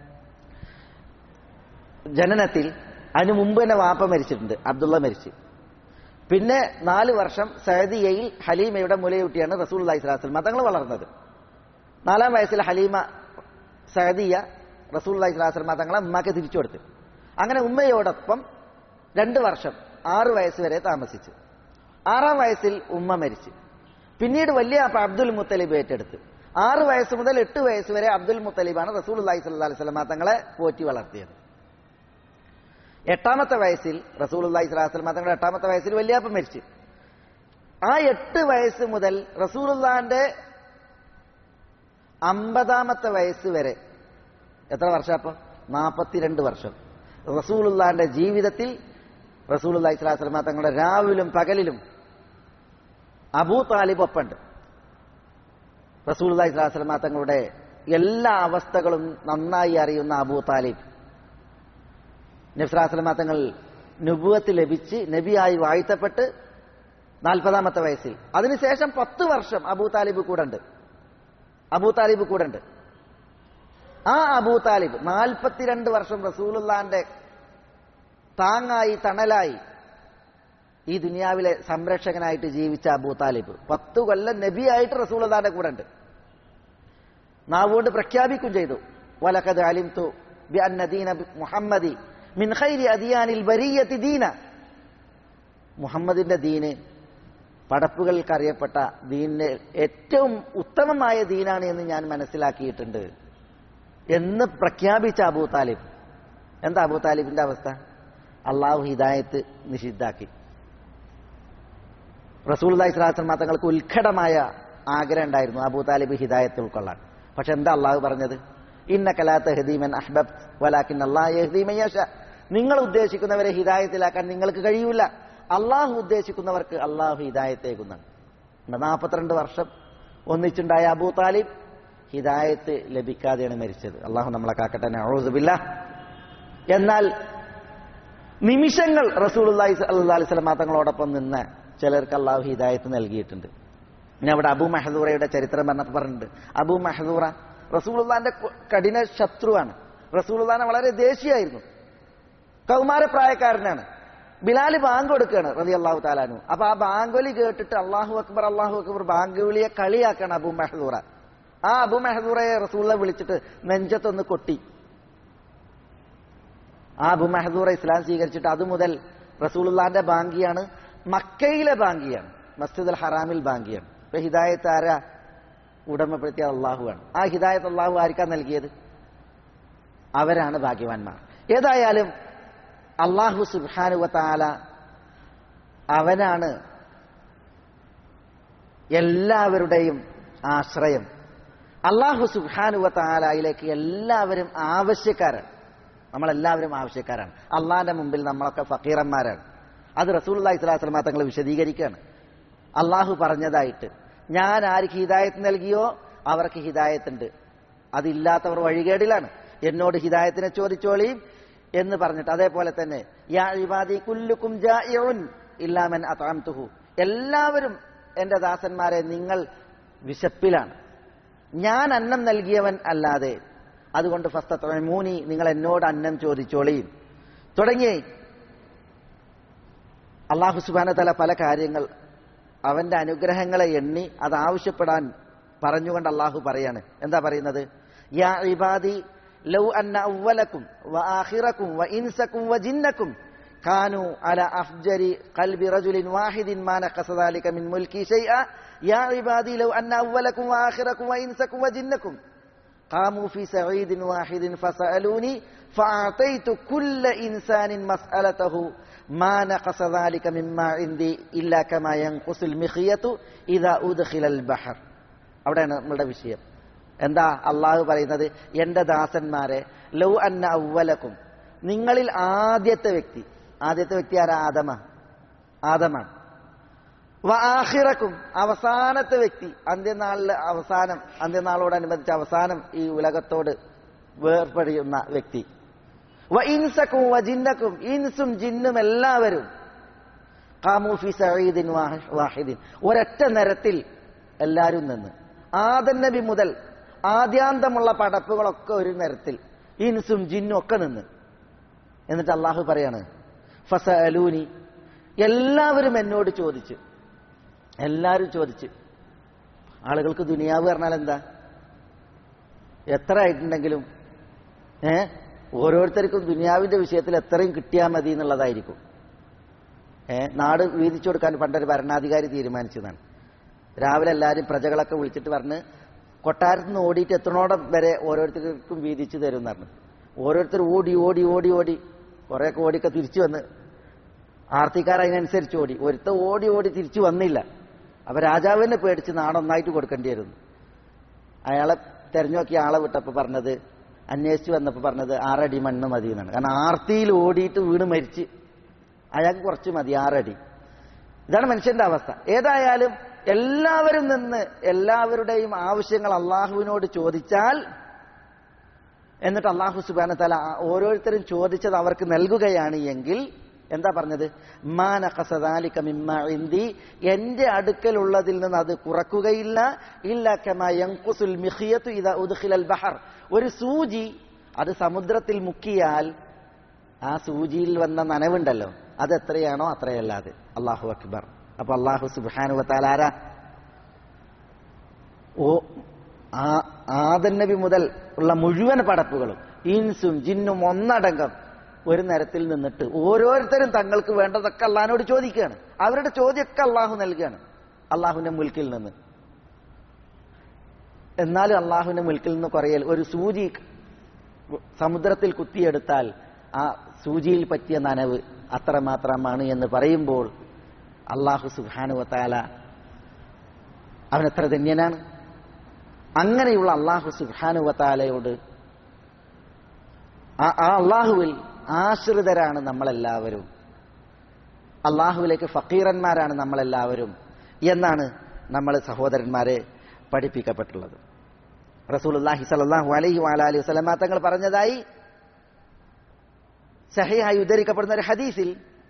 ജനനത്തിൽ അതിന് മുമ്പ് തന്നെ വാപ്പ മരിച്ചിട്ടുണ്ട് അബ്ദുള്ള മരിച്ചു പിന്നെ നാല് വർഷം സഹദിയയിൽ ഹലീമയുടെ മുലയൂട്ടിയാണ് റസൂൽ അള്ളഹി സ്വലാസ്ലം തങ്ങൾ വളർന്നത് നാലാം വയസ്സിൽ ഹലീമ സഹദിയ റസൂൽ അള്ളഹി സ്വലാസ്ലം തങ്ങളെ ഉമ്മാക്ക് തിരിച്ചു കൊടുത്തു അങ്ങനെ ഉമ്മയോടൊപ്പം രണ്ട് വർഷം ആറ് വയസ്സ് വരെ താമസിച്ചു ആറാം വയസ്സിൽ ഉമ്മ മരിച്ചു പിന്നീട് വലിയ അപ്പ അബ്ദുൽ മുത്തലിബ് ഏറ്റെടുത്ത് ആറ് വയസ്സ് മുതൽ എട്ട് വയസ്സ് വരെ അബ്ദുൽ മുത്തലിബാണ് റസൂൽ അള്ളഹി സ്വല്ലാ അലൈഹി സ്വലമ തങ്ങളെ പോറ്റി വളർത്തിയത് എട്ടാമത്തെ വയസ്സിൽ റസൂൽ അള്ളഹി സ്വലാസ്ലമ തങ്ങളുടെ എട്ടാമത്തെ വയസ്സിൽ വലിയാപ്പ മരിച്ചു ആ എട്ട് വയസ്സ് മുതൽ റസൂലുള്ളാന്റെ അമ്പതാമത്തെ വയസ്സ് വരെ എത്ര വർഷം അപ്പൊ നാൽപ്പത്തിരണ്ട് വർഷം റസൂലുള്ളാന്റെ ജീവിതത്തിൽ റസൂൽ അള്ളഹി സ്വലാസ്ലമ തങ്ങളുടെ രാവിലും പകലിലും അബൂ താലിബ് ഒപ്പുണ്ട് റസൂൽ അള്ളഹി സ്വലാസ്ലമ തങ്ങളുടെ എല്ലാ അവസ്ഥകളും നന്നായി അറിയുന്ന അബൂ താലിബ് നബ്സ്ലാസ്ലമ തങ്ങൾ നുബുവത്ത് ലഭിച്ച് നബിയായി വാഴ്ത്തപ്പെട്ട് നാൽപ്പതാമത്തെ വയസ്സിൽ അതിനുശേഷം പത്ത് വർഷം അബൂ താലിബ് കൂടെ ഉണ്ട് അബൂ താലിബ് കൂടെ ഉണ്ട് ആ അബൂ താലിബ് നാൽപ്പത്തിരണ്ട് വർഷം റസൂലുള്ളാന്റെ താങ്ങായി തണലായി ഈ ദുനിയാവിലെ സംരക്ഷകനായിട്ട് ജീവിച്ച അബൂ താലിബ് പത്തു കൊല്ലം നബിയായിട്ട് റസൂലുള്ളാന്റെ കൂടെ ഉണ്ട് നാവുകൊണ്ട് പ്രഖ്യാപിക്കും ചെയ്തു വലക്കത് അലിംതു ബി അന്ന ദീന മുഹമ്മദി മിൻ ഖൈരി അദിയാനിൽ ബരിയത്തി ദീന മുഹമ്മദിന്റെ ദീന് പടപ്പുകൾക്ക് അറിയപ്പെട്ട ദീനിന്റെ ഏറ്റവും ഉത്തമമായ ദീനാണ് എന്ന് ഞാൻ മനസ്സിലാക്കിയിട്ടുണ്ട് എന്ന് പ്രഖ്യാപിച്ച അബൂ താലിബ് എന്താ അബൂ താലിബിന്റെ അവസ്ഥ അള്ളാഹു ഹിദായത്ത് നിഷിദ്ധാക്കി റസൂൽ ഇസ്ലാസ്ലമ തങ്ങൾക്ക് ഉത്കടമായ ആഗ്രഹം ഉണ്ടായിരുന്നു അബൂ താലിബ് ഹിദായത്ത് ഉൾക്കൊള്ളാൻ പക്ഷെ എന്താ അള്ളാഹു പറഞ്ഞത് ഇന്ന കലാത്ത ഹദീമൻ അഹ്ബബ് വലാക്കിൻ അള്ളാഹ് നിങ്ങൾ ഉദ്ദേശിക്കുന്നവരെ ഹിദായത്തിലാക്കാൻ നിങ്ങൾക്ക് കഴിയൂല അള്ളാഹു ഉദ്ദേശിക്കുന്നവർക്ക് അള്ളാഹു ഹിദായത്തേക്കുന്നാണ് നാൽപ്പത്തിരണ്ട് വർഷം ഒന്നിച്ചുണ്ടായ അബൂ താലിബ് ഹിദായത്ത് ലഭിക്കാതെയാണ് മരിച്ചത് അള്ളാഹു നമ്മളെ കാക്കട്ടെ ഔസുബില്ല എന്നാൽ നിമിഷങ്ങൾ റസൂൽ അള്ളാഹി അലൈഹി സ്വലമാ തങ്ങളോടൊപ്പം നിന്ന് ചിലർക്ക് അള്ളാഹു ഹിദായത്ത് നൽകിയിട്ടുണ്ട് പിന്നെ അവിടെ അബു മെഹദൂറയുടെ ചരിത്രം പറഞ്ഞപ്പോൾ പറഞ്ഞിട്ടുണ്ട് അബു മെഹദൂറ റസൂലുള്ളാന്റെ കഠിന ശത്രുവാണ് റസൂലുള്ളാനെ വളരെ ദേശീയായിരുന്നു കൗമാരപ്രായക്കാരനാണ് ബിലാല് ബാങ്ക് കൊടുക്കുകയാണ് റതി അള്ളാഹു താലാനു അപ്പൊ ആ ബാങ്കൊലി കേട്ടിട്ട് അള്ളാഹു അക്ബർ അള്ളാഹു അക്ബർ ബാങ്ക് വിളിയെ കളിയാക്കാണ് അബു മെഹദൂറ ആ അബു മെഹദൂറയെ റസൂള്ള വിളിച്ചിട്ട് നെഞ്ചത്തൊന്ന് കൊട്ടി ആ അബു മെഹദൂറ ഇസ്ലാം സ്വീകരിച്ചിട്ട് അത് മുതൽ റസൂലുള്ളാന്റെ ബാങ്കിയാണ് മക്കയിലെ ബാങ്കിയാണ് മസ്ജിദ് അൽ ഹറാമിൽ ബാങ്കിയാണ് ഇപ്പൊ ഹിദായത്ത് ആരാ ഉടമപ്പെടുത്തിയ അള്ളാഹുവാണ് ആ ഹിദായത്ത് അള്ളാഹു ആർക്കാ നൽകിയത് അവരാണ് ഭാഗ്യവാന്മാർ ഏതായാലും അള്ളാഹു സുബാനുവത്താല അവനാണ് എല്ലാവരുടെയും ആശ്രയം അള്ളാഹു സുബാനുവത്താലയിലേക്ക് എല്ലാവരും ആവശ്യക്കാരാണ് നമ്മളെല്ലാവരും ആവശ്യക്കാരാണ് അള്ളാഹിന്റെ മുമ്പിൽ നമ്മളൊക്കെ ഫക്കീറന്മാരാണ് അത് റസൂൽ അള്ളാഹി സ്വലാസ്ലമ തങ്ങൾ വിശദീകരിക്കുകയാണ് അള്ളാഹു പറഞ്ഞതായിട്ട് ഞാൻ ആർക്ക് ഹിദായത്ത് നൽകിയോ അവർക്ക് ഹിദായത്തുണ്ട് അതില്ലാത്തവർ വഴികേടിലാണ് എന്നോട് ഹിദായത്തിനെ ചോദിച്ചോളിയും എന്ന് പറഞ്ഞിട്ട് അതേപോലെ തന്നെ യാ ഇബാദി കുല്ലുക്കും ജാഇഉൻ ഇല്ലാമൻ അത്അംതുഹു എല്ലാവരും എന്റെ ദാസന്മാരെ നിങ്ങൾ വിശപ്പിലാണ് ഞാൻ അന്നം നൽകിയവൻ അല്ലാതെ അതുകൊണ്ട് ഫസ്ത മൂനി നിങ്ങൾ എന്നോട് അന്നം ചോദിച്ചോളിയും തുടങ്ങി അള്ളാഹു സുബാന തല പല കാര്യങ്ങൾ അവന്റെ അനുഗ്രഹങ്ങളെ എണ്ണി അത് ആവശ്യപ്പെടാൻ പറഞ്ഞുകൊണ്ട് അള്ളാഹു പറയാണ് എന്താ പറയുന്നത് യാ ഇബാദി ലൗ അന്ന അവലക്കും വ ആഖിറക്കും വ ഇൻസക്കും വ ജിന്നക്കും കാനു അല അഫ്ജരി ഖൽബി റജുലിൻ വാഹിദിൻ മാ നഖസ ദാലിക മിൻ മുൽക്കി ശൈഅ യാ ഇബാദി ലൗ അന്ന അവലക്കും വ ആഖിറക്കും വ ഇൻസക്കും വ ജിന്നക്കും قاموا في سعيد واحد فسألوني فأعطيت كل إنسان مسألته ما نقص ذلك مما عندي إلا كما ينقص المخيط إذا أدخل البحر അവിടെയാണ് നമ്മളുടെ വിഷയം എന്താ അള്ളാഹു പറയുന്നത് എന്റെ ദാസന്മാരെ ലൗ അന്ന അവലക്കും നിങ്ങളിൽ ആദ്യത്തെ വ്യക്തി ആദ്യത്തെ വ്യക്തി ആരാ ആദമ ആദമാണ് ആഹിറക്കും അവസാനത്തെ വ്യക്തി അന്ത്യനാളിലെ അവസാനം അന്ത്യനാളോടനുബന്ധിച്ച് അവസാനം ഈ ഉലകത്തോട് വേർപെടുന്ന വ്യക്തി വ ഇൻസക്കും വ ജിന്നക്കും ഇൻസും ജിന്നും എല്ലാവരും കാമൂഫി സഈദിൻ വാഹിദിൻ ഒരൊറ്റ നിരത്തിൽ എല്ലാവരും നിന്ന് ആദൻ നബി മുതൽ ആദ്യാന്തമുള്ള പടപ്പുകളൊക്കെ ഒരു നിരത്തിൽ ഇൻസും ജിന്നും ഒക്കെ നിന്ന് എന്നിട്ട് അള്ളാഹു പറയാണ് ഫസ അലൂനി എല്ലാവരും എന്നോട് ചോദിച്ചു എല്ലാവരും ചോദിച്ചു ആളുകൾക്ക് ദുനിയാവ് പറഞ്ഞാൽ എന്താ എത്ര ആയിട്ടുണ്ടെങ്കിലും ഏ ഓരോരുത്തർക്കും ദുനിയാവിന്റെ വിഷയത്തിൽ എത്രയും കിട്ടിയാൽ മതി എന്നുള്ളതായിരിക്കും ഏ നാട് വീതിച്ചു കൊടുക്കാൻ പണ്ടൊരു ഭരണാധികാരി തീരുമാനിച്ചതാണ് രാവിലെ എല്ലാവരും പ്രജകളൊക്കെ വിളിച്ചിട്ട് പറഞ്ഞ് കൊട്ടാരത്തിൽ നിന്ന് ഓടിയിട്ട് എത്രനോടം വരെ ഓരോരുത്തർക്കും വീതിച്ചു തരും എന്ന് പറഞ്ഞു ഓരോരുത്തർ ഓടി ഓടി ഓടി ഓടി കുറേയൊക്കെ ഓടിയൊക്കെ തിരിച്ചു വന്ന് ആർത്തിക്കാർ അതിനനുസരിച്ച് ഓടി ഒരുത്ത ഓടി ഓടി തിരിച്ചു വന്നില്ല അപ്പൊ രാജാവിനെ പേടിച്ച് നാടൊന്നായിട്ട് കൊടുക്കേണ്ടി വരുന്നു അയാളെ തെരഞ്ഞു നോക്കിയ ആളെ വിട്ടപ്പോൾ പറഞ്ഞത് അന്വേഷിച്ച് വന്നപ്പോൾ പറഞ്ഞത് ആറടി മണ്ണ് മതി എന്നാണ് കാരണം ആർത്തിയിൽ ഓടിയിട്ട് വീണ് മരിച്ച് അയാൾക്ക് കുറച്ച് മതി ആറടി ഇതാണ് മനുഷ്യന്റെ അവസ്ഥ ഏതായാലും എല്ലാവരും നിന്ന് എല്ലാവരുടെയും ആവശ്യങ്ങൾ അള്ളാഹുവിനോട് ചോദിച്ചാൽ എന്നിട്ട് അള്ളാഹു സുബാന തല ഓരോരുത്തരും ചോദിച്ചത് അവർക്ക് നൽകുകയാണ് എങ്കിൽ എന്താ പറഞ്ഞത് മാനഖസദാലിക മിമ്മ ഇന്തി എന്റെ അടുക്കലുള്ളതിൽ നിന്ന് അത് കുറക്കുകയില്ല ഇല്ല കമാ യൻഖുസുൽ മിഖിയത്തു ഇദാ ഉദ്ഖിലൽ ബഹർ ഒരു സൂചി അത് സമുദ്രത്തിൽ മുക്കിയാൽ ആ സൂചിയിൽ വന്ന നനവുണ്ടല്ലോ അത് എത്രയാണോ അത്രയല്ലാതെ അള്ളാഹു അക്ബർ അപ്പൊ അള്ളാഹു സുബാനു താലാര ഓ ആദൻ നബി മുതൽ ഉള്ള മുഴുവൻ പടപ്പുകളും ഇൻസും ജിന്നും ഒന്നടങ്കം ഒരു നിരത്തിൽ നിന്നിട്ട് ഓരോരുത്തരും തങ്ങൾക്ക് വേണ്ടതൊക്കെ അള്ളഹാനോട് ചോദിക്കുകയാണ് അവരുടെ ചോദ്യമൊക്കെ അള്ളാഹു നൽകുകയാണ് അള്ളാഹുവിന്റെ മുൽക്കിൽ നിന്ന് എന്നാലും അള്ളാഹുവിന്റെ മുൽക്കിൽ നിന്ന് കുറയൽ ഒരു സൂചി സമുദ്രത്തിൽ കുത്തിയെടുത്താൽ ആ സൂചിയിൽ പറ്റിയ നനവ് അത്രമാത്രമാണ് എന്ന് പറയുമ്പോൾ അള്ളാഹു സുബാനുവത്താല അവൻ എത്ര ധന്യനാണ് അങ്ങനെയുള്ള അള്ളാഹു സുബാനുവത്താലയോട് ആ അള്ളാഹുവിൽ ആശ്രിതരാണ് നമ്മളെല്ലാവരും അള്ളാഹുവിലേക്ക് ഫക്കീറന്മാരാണ് നമ്മളെല്ലാവരും എന്നാണ് നമ്മൾ സഹോദരന്മാരെ പഠിപ്പിക്കപ്പെട്ടുള്ളത് റസൂലുല്ലാഹി സലാഹു അലൈഹി വാലി വസ്ലമ തങ്ങൾ പറഞ്ഞതായി സഹിയായി ഉദ്ധരിക്കപ്പെടുന്ന ഒരു ഹദീസിൽ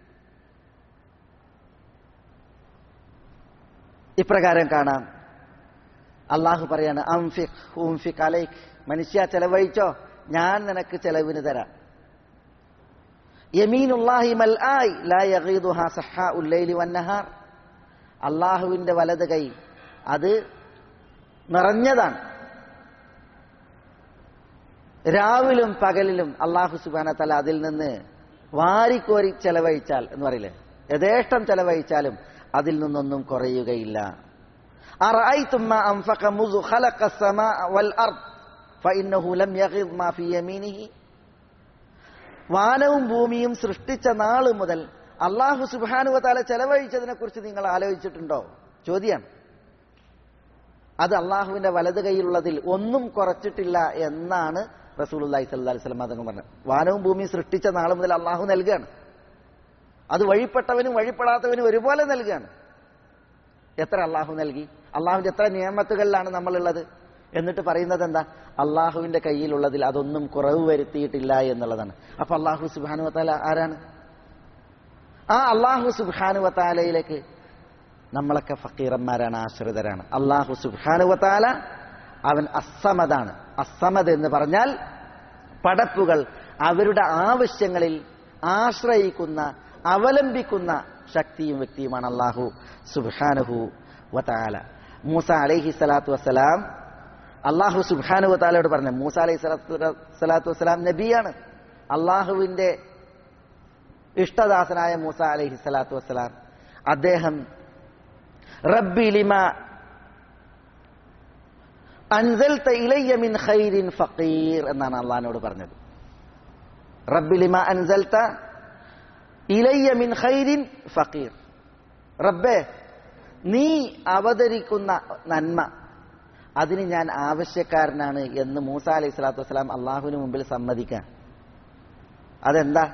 ഇപ്രകാരം കാണാം അള്ളാഹു പറയാണ് അംഫിഖ് ഉംഫിഖ് അലൈഖ് മനുഷ്യ ചെലവഴിച്ചോ ഞാൻ നിനക്ക് ചെലവിന് തരാം യമീനുല്ലാഹി മൽആയ് ലാ യഗീദുഹാ സഹാഉൽ ലൈലി വന്നഹാർ അള്ളാഹുവിന്റെ വലത് കൈ അത് നിറഞ്ഞതാണ് രാവിലും പകലിലും അള്ളാഹു സുബാന തല അതിൽ നിന്ന് വാരിക്കോരി ചെലവഴിച്ചാൽ എന്ന് പറയില്ലേ യഥേഷ്ടം ചെലവഴിച്ചാലും അതിൽ നിന്നൊന്നും കുറയുകയില്ല أرأيتم ما أنفق منذ خلق السماء والأرض فإنه لم يغض ما في يمينه വാനവും ഭൂമിയും സൃഷ്ടിച്ച നാള് മുതൽ അള്ളാഹു സുബാനുവതാല ചെലവഴിച്ചതിനെ കുറിച്ച് നിങ്ങൾ ആലോചിച്ചിട്ടുണ്ടോ ചോദ്യമാണ് അത് അള്ളാഹുവിന്റെ വലത് കൈയിലുള്ളതിൽ ഒന്നും കുറച്ചിട്ടില്ല എന്നാണ് റസൂലി സല്ലി സ്വലം അതങ്ങൾ പറഞ്ഞത് വാനവും ഭൂമിയും സൃഷ്ടിച്ച നാള് മുതൽ അള്ളാഹു നൽകുകയാണ് അത് വഴിപ്പെട്ടവനും വഴിപ്പെടാത്തവനും ഒരുപോലെ നൽകുകയാണ് എത്ര അള്ളാഹു നൽകി അള്ളാഹുവിന്റെ എത്ര നിയമത്തുകളിലാണ് നമ്മളുള്ളത് എന്നിട്ട് പറയുന്നത് എന്താ അള്ളാഹുവിന്റെ കയ്യിലുള്ളതിൽ അതൊന്നും കുറവ് വരുത്തിയിട്ടില്ല എന്നുള്ളതാണ് അപ്പൊ അള്ളാഹു സുബാനു വത്താല ആരാണ് ആ അള്ളാഹു സുബാനു വത്താലയിലേക്ക് നമ്മളൊക്കെ ഫക്കീറന്മാരാണ് ആശ്രിതരാണ് അള്ളാഹു സുബാനു വത്താല അവൻ അസമതാണ് അസമത് എന്ന് പറഞ്ഞാൽ പടപ്പുകൾ അവരുടെ ആവശ്യങ്ങളിൽ ആശ്രയിക്കുന്ന അവലംബിക്കുന്ന ശക്തിയും വ്യക്തിയുമാണ് അള്ളാഹു സുബാനുഹു വത്താല മൂസ അലൈഹി സ്വലാത്തു വസ്സലാം അള്ളാഹു സുബാനു വത്താലയോട് പറഞ്ഞു മൂസ അലൈഹി സ്വലാത്തു വസ്സലാം നബിയാണ് അള്ളാഹുവിന്റെ ഇഷ്ടദാസനായ മൂസ അലൈഹി സ്വലാത്തു വസ്സലാം അദ്ദേഹം റബ്ബി ലിമ അൻസൽത ഇലയ്യ മിൻ ഖൈരിൻ ഫഖീർ എന്നാണ് അള്ളഹാനോട് പറഞ്ഞത് റബ്ബി ലിമ അൻസൽത ഇലയ്യ മിൻ ഖൈരിൻ ഫഖീർ റബ്ബേ നീ അവതരിക്കുന്ന നന്മ അതിന് ഞാൻ ആവശ്യക്കാരനാണ് എന്ന് മൂസ അലൈഹി സ്വലാത്തു വസ്സലാം അള്ളാഹുവിന് മുമ്പിൽ സമ്മതിക്കാൻ അതെന്താ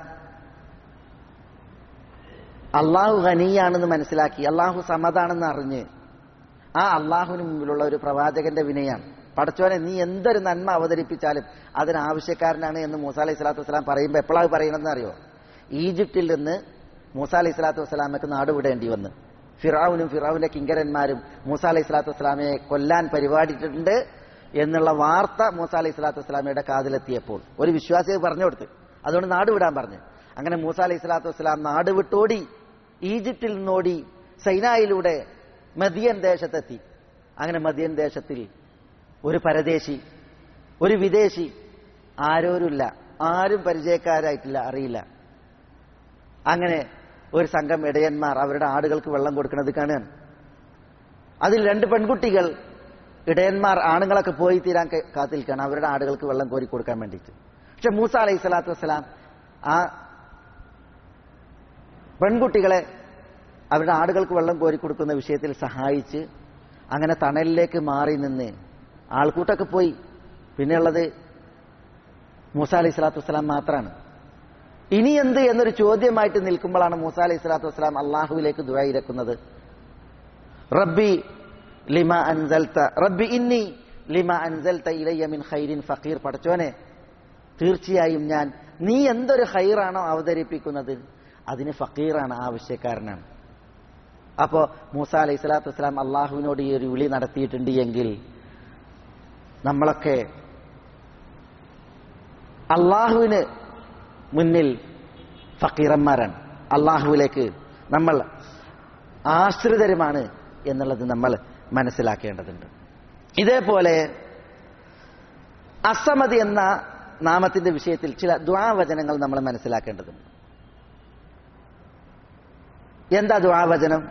അള്ളാഹു ഖനിയാണെന്ന് മനസ്സിലാക്കി അള്ളാഹു സമതാണെന്ന് അറിഞ്ഞ് ആ അള്ളാഹുവിന് മുമ്പിലുള്ള ഒരു പ്രവാചകന്റെ വിനയാണ് പടച്ചോനെ നീ എന്തൊരു നന്മ അവതരിപ്പിച്ചാലും അതിന് ആവശ്യക്കാരനാണ് എന്ന് മൂസ അലൈഹി സ്വലാത്തു വസ്സലാം പറയുമ്പോൾ എപ്പോഴാണ് പറയണമെന്ന് അറിയോ ഈജിപ്തിൽ നിന്ന് മൂസ അലൈഹി സ്വലാത്തു വസ്സലാമക്ക് നാട് വിടേണ്ടി വന്നു ഫിറാവുനും ഫിറാവിന്റെ കിങ്കരന്മാരും മൂസ അലൈഹി സ്വലാത്തു വസ്സലാമയെ കൊല്ലാൻ പരിപാടിയിട്ടുണ്ട് എന്നുള്ള വാർത്ത മൂസ അലൈഹി സ്വലാത്തു വസ്സലാമയുടെ കാതിലെത്തിയപ്പോൾ ഒരു വിശ്വാസിയെ പറഞ്ഞു കൊടുത്ത് അതുകൊണ്ട് നാട് വിടാൻ പറഞ്ഞു അങ്ങനെ മൂസ അലൈഹി സ്വലാത്തു വസ്സലാം നാട് വിട്ടോടി ഈജിപ്തിൽ നിന്നോടി സൈനായിലൂടെ മദിയൻ ദേശത്തെത്തി അങ്ങനെ മദിയൻ ദേശത്തിൽ ഒരു പരദേശി ഒരു വിദേശി ആരോരുമില്ല ആരും പരിചയക്കാരായിട്ടില്ല അറിയില്ല അങ്ങനെ ഒരു സംഘം ഇടയന്മാർ അവരുടെ ആടുകൾക്ക് വെള്ളം കൊടുക്കുന്നത് കാണുകയാണ് അതിൽ രണ്ട് പെൺകുട്ടികൾ ഇടയന്മാർ ആണുങ്ങളൊക്കെ പോയി തീരാൻ കാത്തിരിക്കുകയാണ് അവരുടെ ആടുകൾക്ക് വെള്ളം കോരി കൊടുക്കാൻ വേണ്ടിയിട്ട് പക്ഷെ മൂസ അലൈഹി സ്വലാത്തു വസ്സലാം ആ പെൺകുട്ടികളെ അവരുടെ ആടുകൾക്ക് വെള്ളം കോരി കൊടുക്കുന്ന വിഷയത്തിൽ സഹായിച്ച് അങ്ങനെ തണലിലേക്ക് മാറി നിന്ന് ആൾക്കൂട്ടൊക്കെ പോയി പിന്നെയുള്ളത് മൂസ അലൈഹി സ്വലാത്തു വസ്സലാം മാത്രമാണ് ഇനി എന്ത് എന്നൊരു ചോദ്യമായിട്ട് നിൽക്കുമ്പോഴാണ് മൂസ അലൈഹി സ്വലാത്തു വസ്സലാം അള്ളാഹുവിലേക്ക് ദുരായിരക്കുന്നത് റബ്ബി ലിമ അൻസൽത്ത റബ്ബി ഇന്നി ലിമ അൻസൽത്ത ഇലയ്യ മിൻ ഖൈരിൻ ഫഖീർ പടച്ചോനെ തീർച്ചയായും ഞാൻ നീ എന്തൊരു ഹൈറാണോ അവതരിപ്പിക്കുന്നത് അതിന് ഫക്കീറാണ് ആവശ്യക്കാരനാണ് അപ്പോ മൂസ അലൈഹി സ്വലാത്തു വസ്സലാം അള്ളാഹുവിനോട് ഈ ഒരു വിളി നടത്തിയിട്ടുണ്ട് എങ്കിൽ നമ്മളൊക്കെ അള്ളാഹുവിന് മുന്നിൽ ഫക്കീറന്മാരാണ് അള്ളാഹുവിലേക്ക് നമ്മൾ ആശ്രിതരുമാണ് എന്നുള്ളത് നമ്മൾ മനസ്സിലാക്കേണ്ടതുണ്ട് ഇതേപോലെ അസമതി എന്ന നാമത്തിന്റെ വിഷയത്തിൽ ചില ദ്വാവചനങ്ങൾ നമ്മൾ മനസ്സിലാക്കേണ്ടതുണ്ട് എന്താ ദ്വാവചനം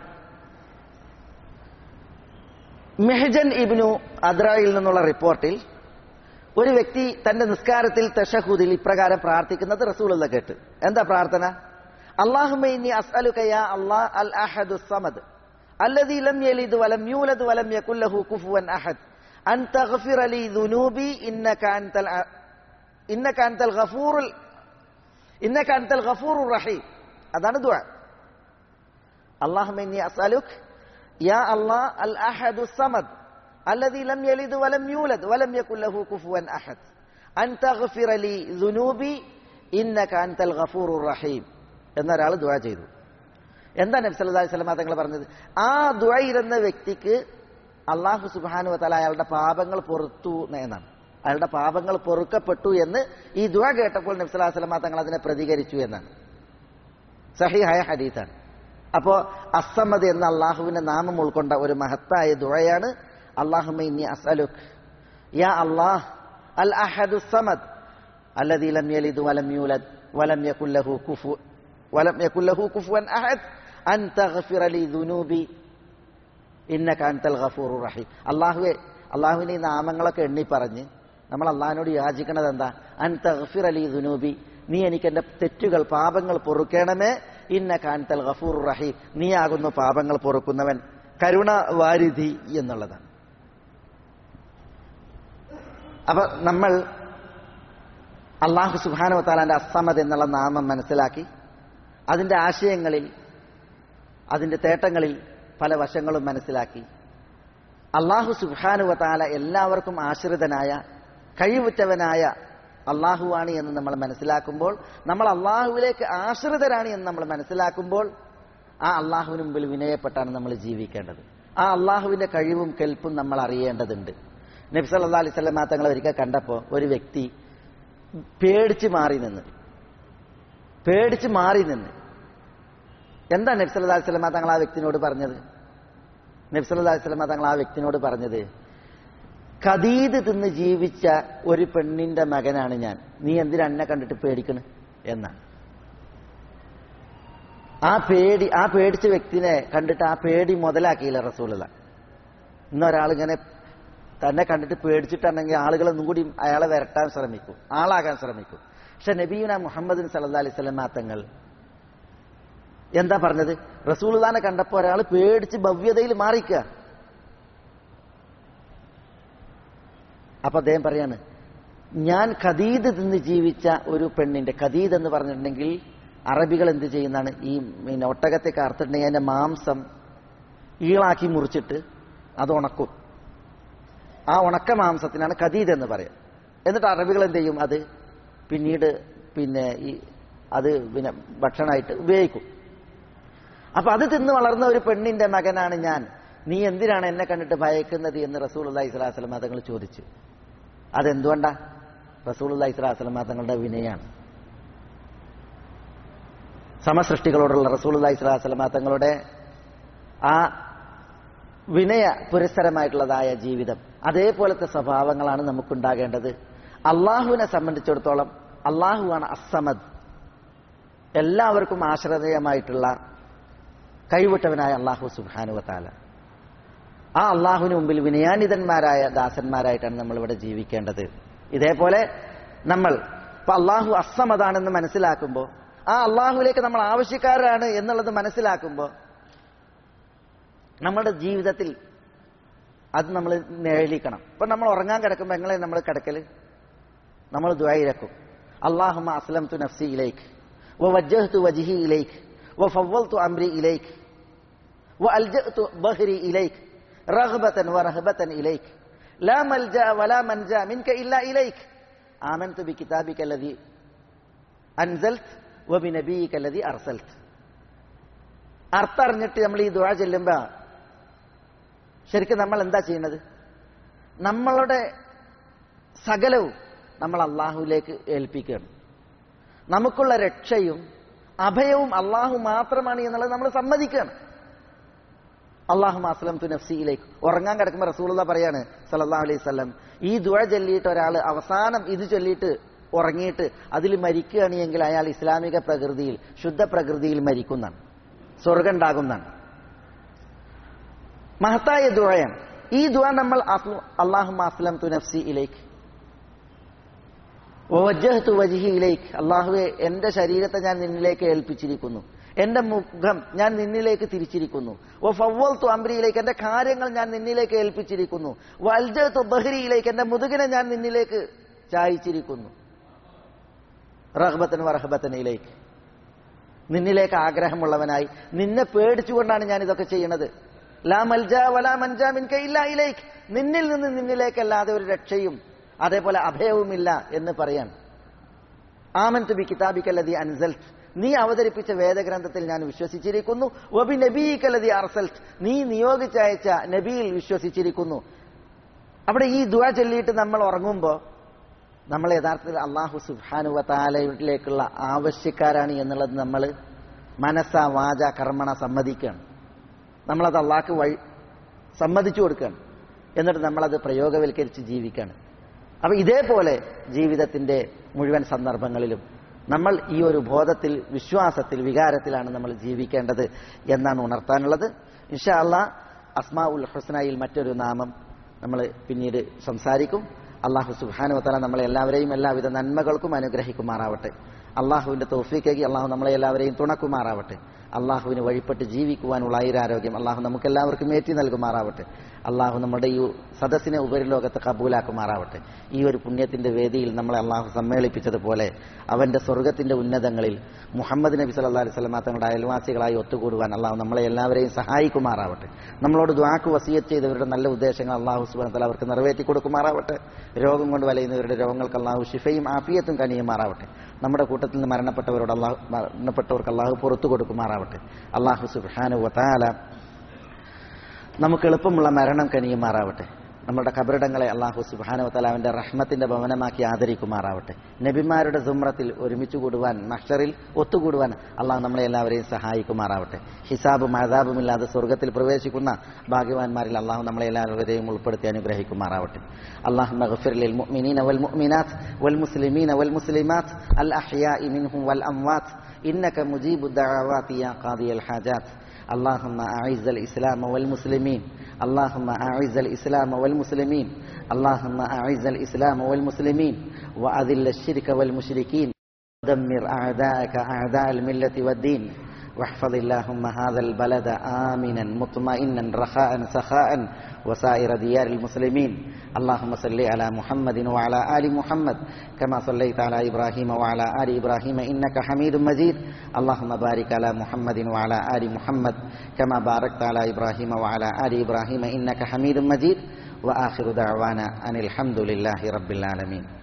മെഹജൻ ഇബ്നു അദ്രയിൽ നിന്നുള്ള റിപ്പോർട്ടിൽ ഒരു വ്യക്തി തന്റെ നിസ്കാരത്തിൽ തഷഹുദിൽ ഇപ്രകാരം പ്രാർത്ഥിക്കുന്നത് റസൂലുള്ള കേട്ട് എന്താ പ്രാർത്ഥന അള്ളാഹുമൈനി അസ്അലുക യാ അല്ലാഹ് അൽ അഹദു സമദ് الذي لم يلد ولم يولد ولم يكن له كفوا أحد أن تغفر لي ذنوبي إنك أنت الع... إنك أنت الغفور ال... إنك أنت الغفور الرحيم هذا دعاء اللهم إني أسألك يا الله الأحد الصمد الذي لم يلد ولم يولد ولم يكن له كفوا أحد أن تغفر لي ذنوبي إنك أنت الغفور الرحيم എന്നൊരാൾ ദുആ ചെയ്തു എന്താ നബി സല്ലല്ലാഹു അലൈഹി വസല്ലം തങ്ങൾ പറഞ്ഞത് ആ ദുആയിരുന്ന വ്യക്തിക്ക് അള്ളാഹു സുബ്ഹാനഹു വതആല അയാളുടെ പാപങ്ങൾ പൊറുത്തു എന്നാണ് അയാളുടെ പാപങ്ങൾ പൊറുക്കപ്പെട്ടു എന്ന് ഈ ദുആ കേട്ടപ്പോൾ നബി സല്ലല്ലാഹു അലൈഹി വസല്ലം തങ്ങൾ അതിനെ പ്രതികരിച്ചു എന്നാണ് സഹിഹായ ഹദീസാണ് അപ്പോ അസമ്മദ് എന്ന അള്ളാഹുവിന്റെ നാമം ഉൾക്കൊണ്ട ഒരു മഹത്തായ ദുആയാണ് അള്ളാഹുമൈനി അസ്അലുക് യാ അല്ലാഹ് അൽ അഹദു സമദ് الذي لم يلد ولم يولد ولم يكن له كفوا ولم يكن له كفوا أحد أن تغفر لي ذنوبي إنك أنت الغفور الرحيم അള്ളാഹുവെ അള്ളാഹുവിനെ ഈ നാമങ്ങളൊക്കെ എണ്ണി പറഞ്ഞ് നമ്മൾ അള്ളാഹിനോട് യാചിക്കണത് എന്താ അൻ തഗ്ഫിർ അലി ദുനൂബി നീ എനിക്ക് എന്റെ തെറ്റുകൾ പാപങ്ങൾ പൊറുക്കണമേ ഇന്ന കാൻതൽ ഗഫൂർ റഹീം നീ ആകുന്നു പാപങ്ങൾ പൊറുക്കുന്നവൻ കരുണ വാരിധി എന്നുള്ളതാണ് അപ്പൊ നമ്മൾ അള്ളാഹു സുബാനു താലാന്റെ അസമത് എന്നുള്ള നാമം മനസ്സിലാക്കി അതിന്റെ ആശയങ്ങളിൽ അതിന്റെ തേട്ടങ്ങളിൽ പല വശങ്ങളും മനസ്സിലാക്കി അള്ളാഹു സുബാനുവതാല എല്ലാവർക്കും ആശ്രിതനായ കഴിവുറ്റവനായ അള്ളാഹുവാണ് എന്ന് നമ്മൾ മനസ്സിലാക്കുമ്പോൾ നമ്മൾ അള്ളാഹുവിലേക്ക് ആശ്രിതരാണ് എന്ന് നമ്മൾ മനസ്സിലാക്കുമ്പോൾ ആ അള്ളാഹുവിന് മുമ്പിൽ വിനയപ്പെട്ടാണ് നമ്മൾ ജീവിക്കേണ്ടത് ആ അള്ളാഹുവിന്റെ കഴിവും കെൽപ്പും നമ്മൾ അറിയേണ്ടതുണ്ട് നബ്സ് അല്ലാ അലൈഹി സ്വലമാ തങ്ങൾ ഒരിക്കൽ കണ്ടപ്പോൾ ഒരു വ്യക്തി പേടിച്ച് മാറി നിന്ന് പേടിച്ച് മാറി നിന്ന് എന്താ നബ്സ് അല്ലാ അലൈഹി സ്വലമാ തങ്ങൾ ആ വ്യക്തിനോട് പറഞ്ഞത് നബ്സ് അല്ലാ അലൈഹി സ്വലമാ തങ്ങൾ ആ വ്യക്തിനോട് പറഞ്ഞത് ഖദീദ് തിന്ന് ജീവിച്ച ഒരു പെണ്ണിന്റെ മകനാണ് ഞാൻ നീ എന്തിനാ എന്നെ കണ്ടിട്ട് പേടിക്കണ് എന്നാണ് ആ പേടി ആ പേടിച്ച വ്യക്തിനെ കണ്ടിട്ട് ആ പേടി മുതലാക്കിയില്ല റസൂലുള്ള ഇന്നൊരാളിങ്ങനെ തന്നെ കണ്ടിട്ട് പേടിച്ചിട്ടുണ്ടെങ്കിൽ ആളുകൾ ഒന്നും കൂടി അയാളെ വരട്ടാൻ ശ്രമിക്കും ആളാകാൻ ശ്രമിക്കും പക്ഷെ നബീന മുഹമ്മദിൻ സല്ലാ അലൈഹി സ്വലം തങ്ങൾ എന്താ പറഞ്ഞത് റസൂൽദാനെ കണ്ടപ്പോ ഒരാൾ പേടിച്ച് ഭവ്യതയിൽ മാറിക്കുക അപ്പൊ അദ്ദേഹം പറയാണ് ഞാൻ ഖദീദ് തിന്ന് ജീവിച്ച ഒരു പെണ്ണിന്റെ ഖദീദ് എന്ന് പറഞ്ഞിട്ടുണ്ടെങ്കിൽ അറബികൾ എന്ത് ചെയ്യുന്നതാണ് ഈ പിന്നെ ഒട്ടകത്തെ കാർത്തിട്ടുണ്ടെങ്കിൽ അതിന്റെ മാംസം ഈളാക്കി മുറിച്ചിട്ട് അത് ഉണക്കും ആ ഉണക്ക മാംസത്തിനാണ് ഖദീദ് എന്ന് പറയാം എന്നിട്ട് അറബികൾ എന്ത് ചെയ്യും അത് പിന്നീട് പിന്നെ ഈ അത് പിന്നെ ഭക്ഷണമായിട്ട് ഉപയോഗിക്കും അപ്പൊ അത് തിന്ന് വളർന്ന ഒരു പെണ്ണിന്റെ മകനാണ് ഞാൻ നീ എന്തിനാണ് എന്നെ കണ്ടിട്ട് ഭയക്കുന്നത് എന്ന് റസൂൽ അള്ളഹി സ്വലാസ്ലം തങ്ങൾ ചോദിച്ചു അതെന്തുകൊണ്ടാ റസൂൽ അള്ളഹി സ്വലാസ്ലം തങ്ങളുടെ വിനയാണ് സമസൃഷ്ടികളോടുള്ള റസൂൽ അള്ളഹി സ്വലാസ്ലം തങ്ങളുടെ ആ വിനയ പുരസ്സരമായിട്ടുള്ളതായ ജീവിതം അതേപോലത്തെ സ്വഭാവങ്ങളാണ് നമുക്കുണ്ടാകേണ്ടത് അള്ളാഹുവിനെ സംബന്ധിച്ചിടത്തോളം അള്ളാഹുവാണ് അസമദ് എല്ലാവർക്കും ആശ്രയമായിട്ടുള്ള കഴിവിട്ടവനായ അള്ളാഹു സുബാനുവത്താല ആ അള്ളാഹുവിന് മുമ്പിൽ വിനയാനിതന്മാരായ ദാസന്മാരായിട്ടാണ് നമ്മൾ ഇവിടെ ജീവിക്കേണ്ടത് ഇതേപോലെ നമ്മൾ ഇപ്പൊ അള്ളാഹു അസമതാണെന്ന് മനസ്സിലാക്കുമ്പോൾ ആ അള്ളാഹുവിലേക്ക് നമ്മൾ ആവശ്യക്കാരാണ് എന്നുള്ളത് മനസ്സിലാക്കുമ്പോൾ നമ്മുടെ ജീവിതത്തിൽ അത് നമ്മൾ നിഴലിക്കണം ഇപ്പൊ നമ്മൾ ഉറങ്ങാൻ കിടക്കുമ്പോൾ എങ്ങനെ നമ്മൾ കിടക്കല് നമ്മൾ ദ്വായിരക്കും അള്ളാഹുമ അസ്ലം തു നഫ്സി ഇലേക്ക് ووجهت وجهي إليك وفوضت أمري إليك وألجأت ظهري إليك رغبة ورهبة إليك لا ملجأ ولا منجا منك إلا إليك آمنت بكتابك الذي أنزلت وبنبيك الذي أرسلت അർത്ഥറിഞ്ഞിട്ട് നമ്മൾ ഈ ദുഴ ചെല്ലുമ്പോ ശരിക്കും നമ്മൾ എന്താ ചെയ്യുന്നത് നമ്മളുടെ സകലവും നമ്മൾ അള്ളാഹുവിലേക്ക് ഏൽപ്പിക്കുകയാണ് നമുക്കുള്ള രക്ഷയും അഭയവും അള്ളാഹു മാത്രമാണ് എന്നുള്ളത് നമ്മൾ സമ്മതിക്കുകയാണ് അള്ളാഹു അസ്ലം തു നഫ്സിയിലേക്ക് ഉറങ്ങാൻ കിടക്കുമ്പോൾ റസൂലുള്ള പറയാണ് സല്ലല്ലാഹു അലൈഹി വസല്ലം ഈ ദുഴ ചൊല്ലിയിട്ട് ഒരാൾ അവസാനം ഇത് ചൊല്ലിയിട്ട് ഉറങ്ങിയിട്ട് അതിൽ മരിക്കുകയാണെങ്കിൽ അയാൾ ഇസ്ലാമിക പ്രകൃതിയിൽ ശുദ്ധ പ്രകൃതിയിൽ മരിക്കുന്നതാണ് സ്വർഗം ഉണ്ടാകുന്നതാണ് മഹത്തായ ദുഴയാണ് ഈ ദുഴ നമ്മൾ അള്ളാഹു അസ്ലം തു നഫ്സി ഇലേക്ക് വജഹത്തു വജിഹിയിലേക്ക് അള്ളാഹുവെ എന്റെ ശരീരത്തെ ഞാൻ നിന്നിലേക്ക് ഏൽപ്പിച്ചിരിക്കുന്നു എന്റെ മുഖം ഞാൻ നിന്നിലേക്ക് തിരിച്ചിരിക്കുന്നു ഓ ഫവ്വൽത്തു അംബ്രിയിലേക്ക് എന്റെ കാര്യങ്ങൾ ഞാൻ നിന്നിലേക്ക് ഏൽപ്പിച്ചിരിക്കുന്നു വൽജത്തു ബഹ്രിയിലേക്ക് എന്റെ മുതുകിനെ ഞാൻ നിന്നിലേക്ക് ചായച്ചിരിക്കുന്നു റഹബത്തൻ വറഹബത്തനിലേക്ക് നിന്നിലേക്ക് ആഗ്രഹമുള്ളവനായി നിന്നെ പേടിച്ചുകൊണ്ടാണ് ഞാൻ ഇതൊക്കെ ചെയ്യുന്നത് ലാ മൽജ വലാ മൻജ മിൻക ഇല്ല ഇലേക്ക് നിന്നിൽ നിന്ന് നിന്നിലേക്കല്ലാതെ ഒരു രക്ഷയും അതേപോലെ അഭയവുമില്ല എന്ന് പറയാൻ ആമൻ തുബി കിതാബിക്കല്ലതി അൻസൽറ്റ് നീ അവതരിപ്പിച്ച വേദഗ്രന്ഥത്തിൽ ഞാൻ വിശ്വസിച്ചിരിക്കുന്നു ഒബി നബീക്കല്ലതി അർസൽറ്റ് നീ നിയോഗിച്ചയച്ച നബിയിൽ വിശ്വസിച്ചിരിക്കുന്നു അവിടെ ഈ ദുവ ചൊല്ലിയിട്ട് നമ്മൾ ഉറങ്ങുമ്പോൾ നമ്മൾ യഥാർത്ഥത്തിൽ അള്ളാഹു സുബാനുവ താലയിലേക്കുള്ള ആവശ്യക്കാരാണ് എന്നുള്ളത് നമ്മൾ മനസ്സ വാച കർമ്മണ സമ്മതിക്കുകയാണ് നമ്മളത് അള്ളാഹ്ക്ക് വഴി സമ്മതിച്ചു കൊടുക്കുകയാണ് എന്നിട്ട് നമ്മളത് പ്രയോഗവൽക്കരിച്ച് ജീവിക്കുകയാണ് അപ്പൊ ഇതേപോലെ ജീവിതത്തിന്റെ മുഴുവൻ സന്ദർഭങ്ങളിലും നമ്മൾ ഈ ഒരു ബോധത്തിൽ വിശ്വാസത്തിൽ വികാരത്തിലാണ് നമ്മൾ ജീവിക്കേണ്ടത് എന്നാണ് ഉണർത്താനുള്ളത് ഇൻഷാ അള്ളാ അസ്മാ ഉൽ ഹുസ്നയിൽ മറ്റൊരു നാമം നമ്മൾ പിന്നീട് സംസാരിക്കും അള്ളാഹു സുബാനുവത്തല നമ്മളെ എല്ലാവരെയും എല്ലാവിധ നന്മകൾക്കും അനുഗ്രഹിക്കുമാറാവട്ടെ അള്ളാഹുവിന്റെ തോഫിക്കേക്ക് അള്ളാഹു നമ്മളെ എല്ലാവരെയും തുണക്കുമാറാവട്ടെ അള്ളാഹുവിന് വഴിപ്പെട്ട് ജീവിക്കുവാനുള്ള ഐരാരോഗ്യം അള്ളാഹു നമുക്ക് എല്ലാവർക്കും ഏറ്റി നൽകുമാറാവട്ടെ അള്ളാഹു നമ്മുടെ ഈ സദസ്സിനെ ഉപരിലോകത്ത് കബൂലാക്കുമാറാവട്ടെ ഈ ഒരു പുണ്യത്തിന്റെ വേദിയിൽ നമ്മളെ അള്ളാഹു സമ്മേളിപ്പിച്ചതുപോലെ അവന്റെ സ്വർഗത്തിന്റെ ഉന്നതങ്ങളിൽ മുഹമ്മദ് നബി സല്ലാ അലൈഹി സ്വലമ തങ്ങളുടെ അയൽവാസികളായി ഒത്തുകൂടുവാൻ അള്ളാഹു നമ്മളെ എല്ലാവരെയും സഹായിക്കുമാറാവട്ടെ നമ്മളോട് ദ്വാക്ക് വസീയത്ത് ചെയ്തവരുടെ നല്ല ഉദ്ദേശങ്ങൾ അള്ളാഹു സുബാനത്തല അവർക്ക് നിറവേറ്റി കൊടുക്കുമാറാവട്ടെ രോഗം കൊണ്ട് വലയുന്നവരുടെ രോഗങ്ങൾക്ക് അള്ളാഹു ഷിഫയും ആഫിയത്തും കനിയുമാറാവട്ടെ നമ്മുടെ കൂട്ടത്തിൽ നിന്ന് മരണപ്പെട്ടവരോട് അള്ളാഹു മരണപ്പെട്ടവർക്ക് അള്ളാഹു പുറത്തു കൊടുക്കുമാറാവട്ടെ അള്ളാഹു സുബാനു വത്താല നമുക്ക് എളുപ്പമുള്ള മരണം കനിയുമാറാവട്ടെ നമ്മുടെ കബറിടങ്ങളെ അള്ളാഹു സുബാനുവത്തല അവന്റെ റഹ്മത്തിന്റെ ഭവനമാക്കി ആദരിക്കുമാറാവട്ടെ നബിമാരുടെ സുമ്രത്തിൽ ഒരുമിച്ച് കൂടുവാൻ മഷറിൽ ഒത്തുകൂടുവാൻ അള്ളാഹു നമ്മളെ എല്ലാവരെയും സഹായിക്കുമാറാവട്ടെ ഹിസാബും ആദാബുമില്ലാതെ സ്വർഗത്തിൽ പ്രവേശിക്കുന്ന ഭാഗ്യവാന്മാരിൽ അള്ളാഹു നമ്മളെ എല്ലാവരെയും ഉൾപ്പെടുത്തി അനുഗ്രഹിക്കുമാറാവട്ടെ അള്ളാഹു മഗ്ഫിറിൽ മുഅ്മിനീന വൽ മുഅ്മിനാത്ത് വൽ മുസ്ലിമീന വൽ മുസ്ലിമാത്ത് അൽ അഹ്യാഇ മിൻഹും വൽ അംവാത്ത് إنك مجيب الدعوات يا قاضي الحاجات اللهم أعز الإسلام والمسلمين اللهم أعز الإسلام والمسلمين اللهم أعز الإسلام والمسلمين وأذل الشرك والمشركين ودمر أعداءك أعداء الملة والدين واحفظ اللهم هذا البلد آمنا مطمئنا رخاء سخاء وسائر ديار المسلمين اللهم صل على محمد وعلى آل محمد كما صليت على إبراهيم وعلى آل إبراهيم إنك حميد مجيد اللهم بارك على محمد وعلى آل محمد كما باركت على إبراهيم وعلى آل إبراهيم إنك حميد مجيد وآخر دعوانا أن الحمد لله رب العالمين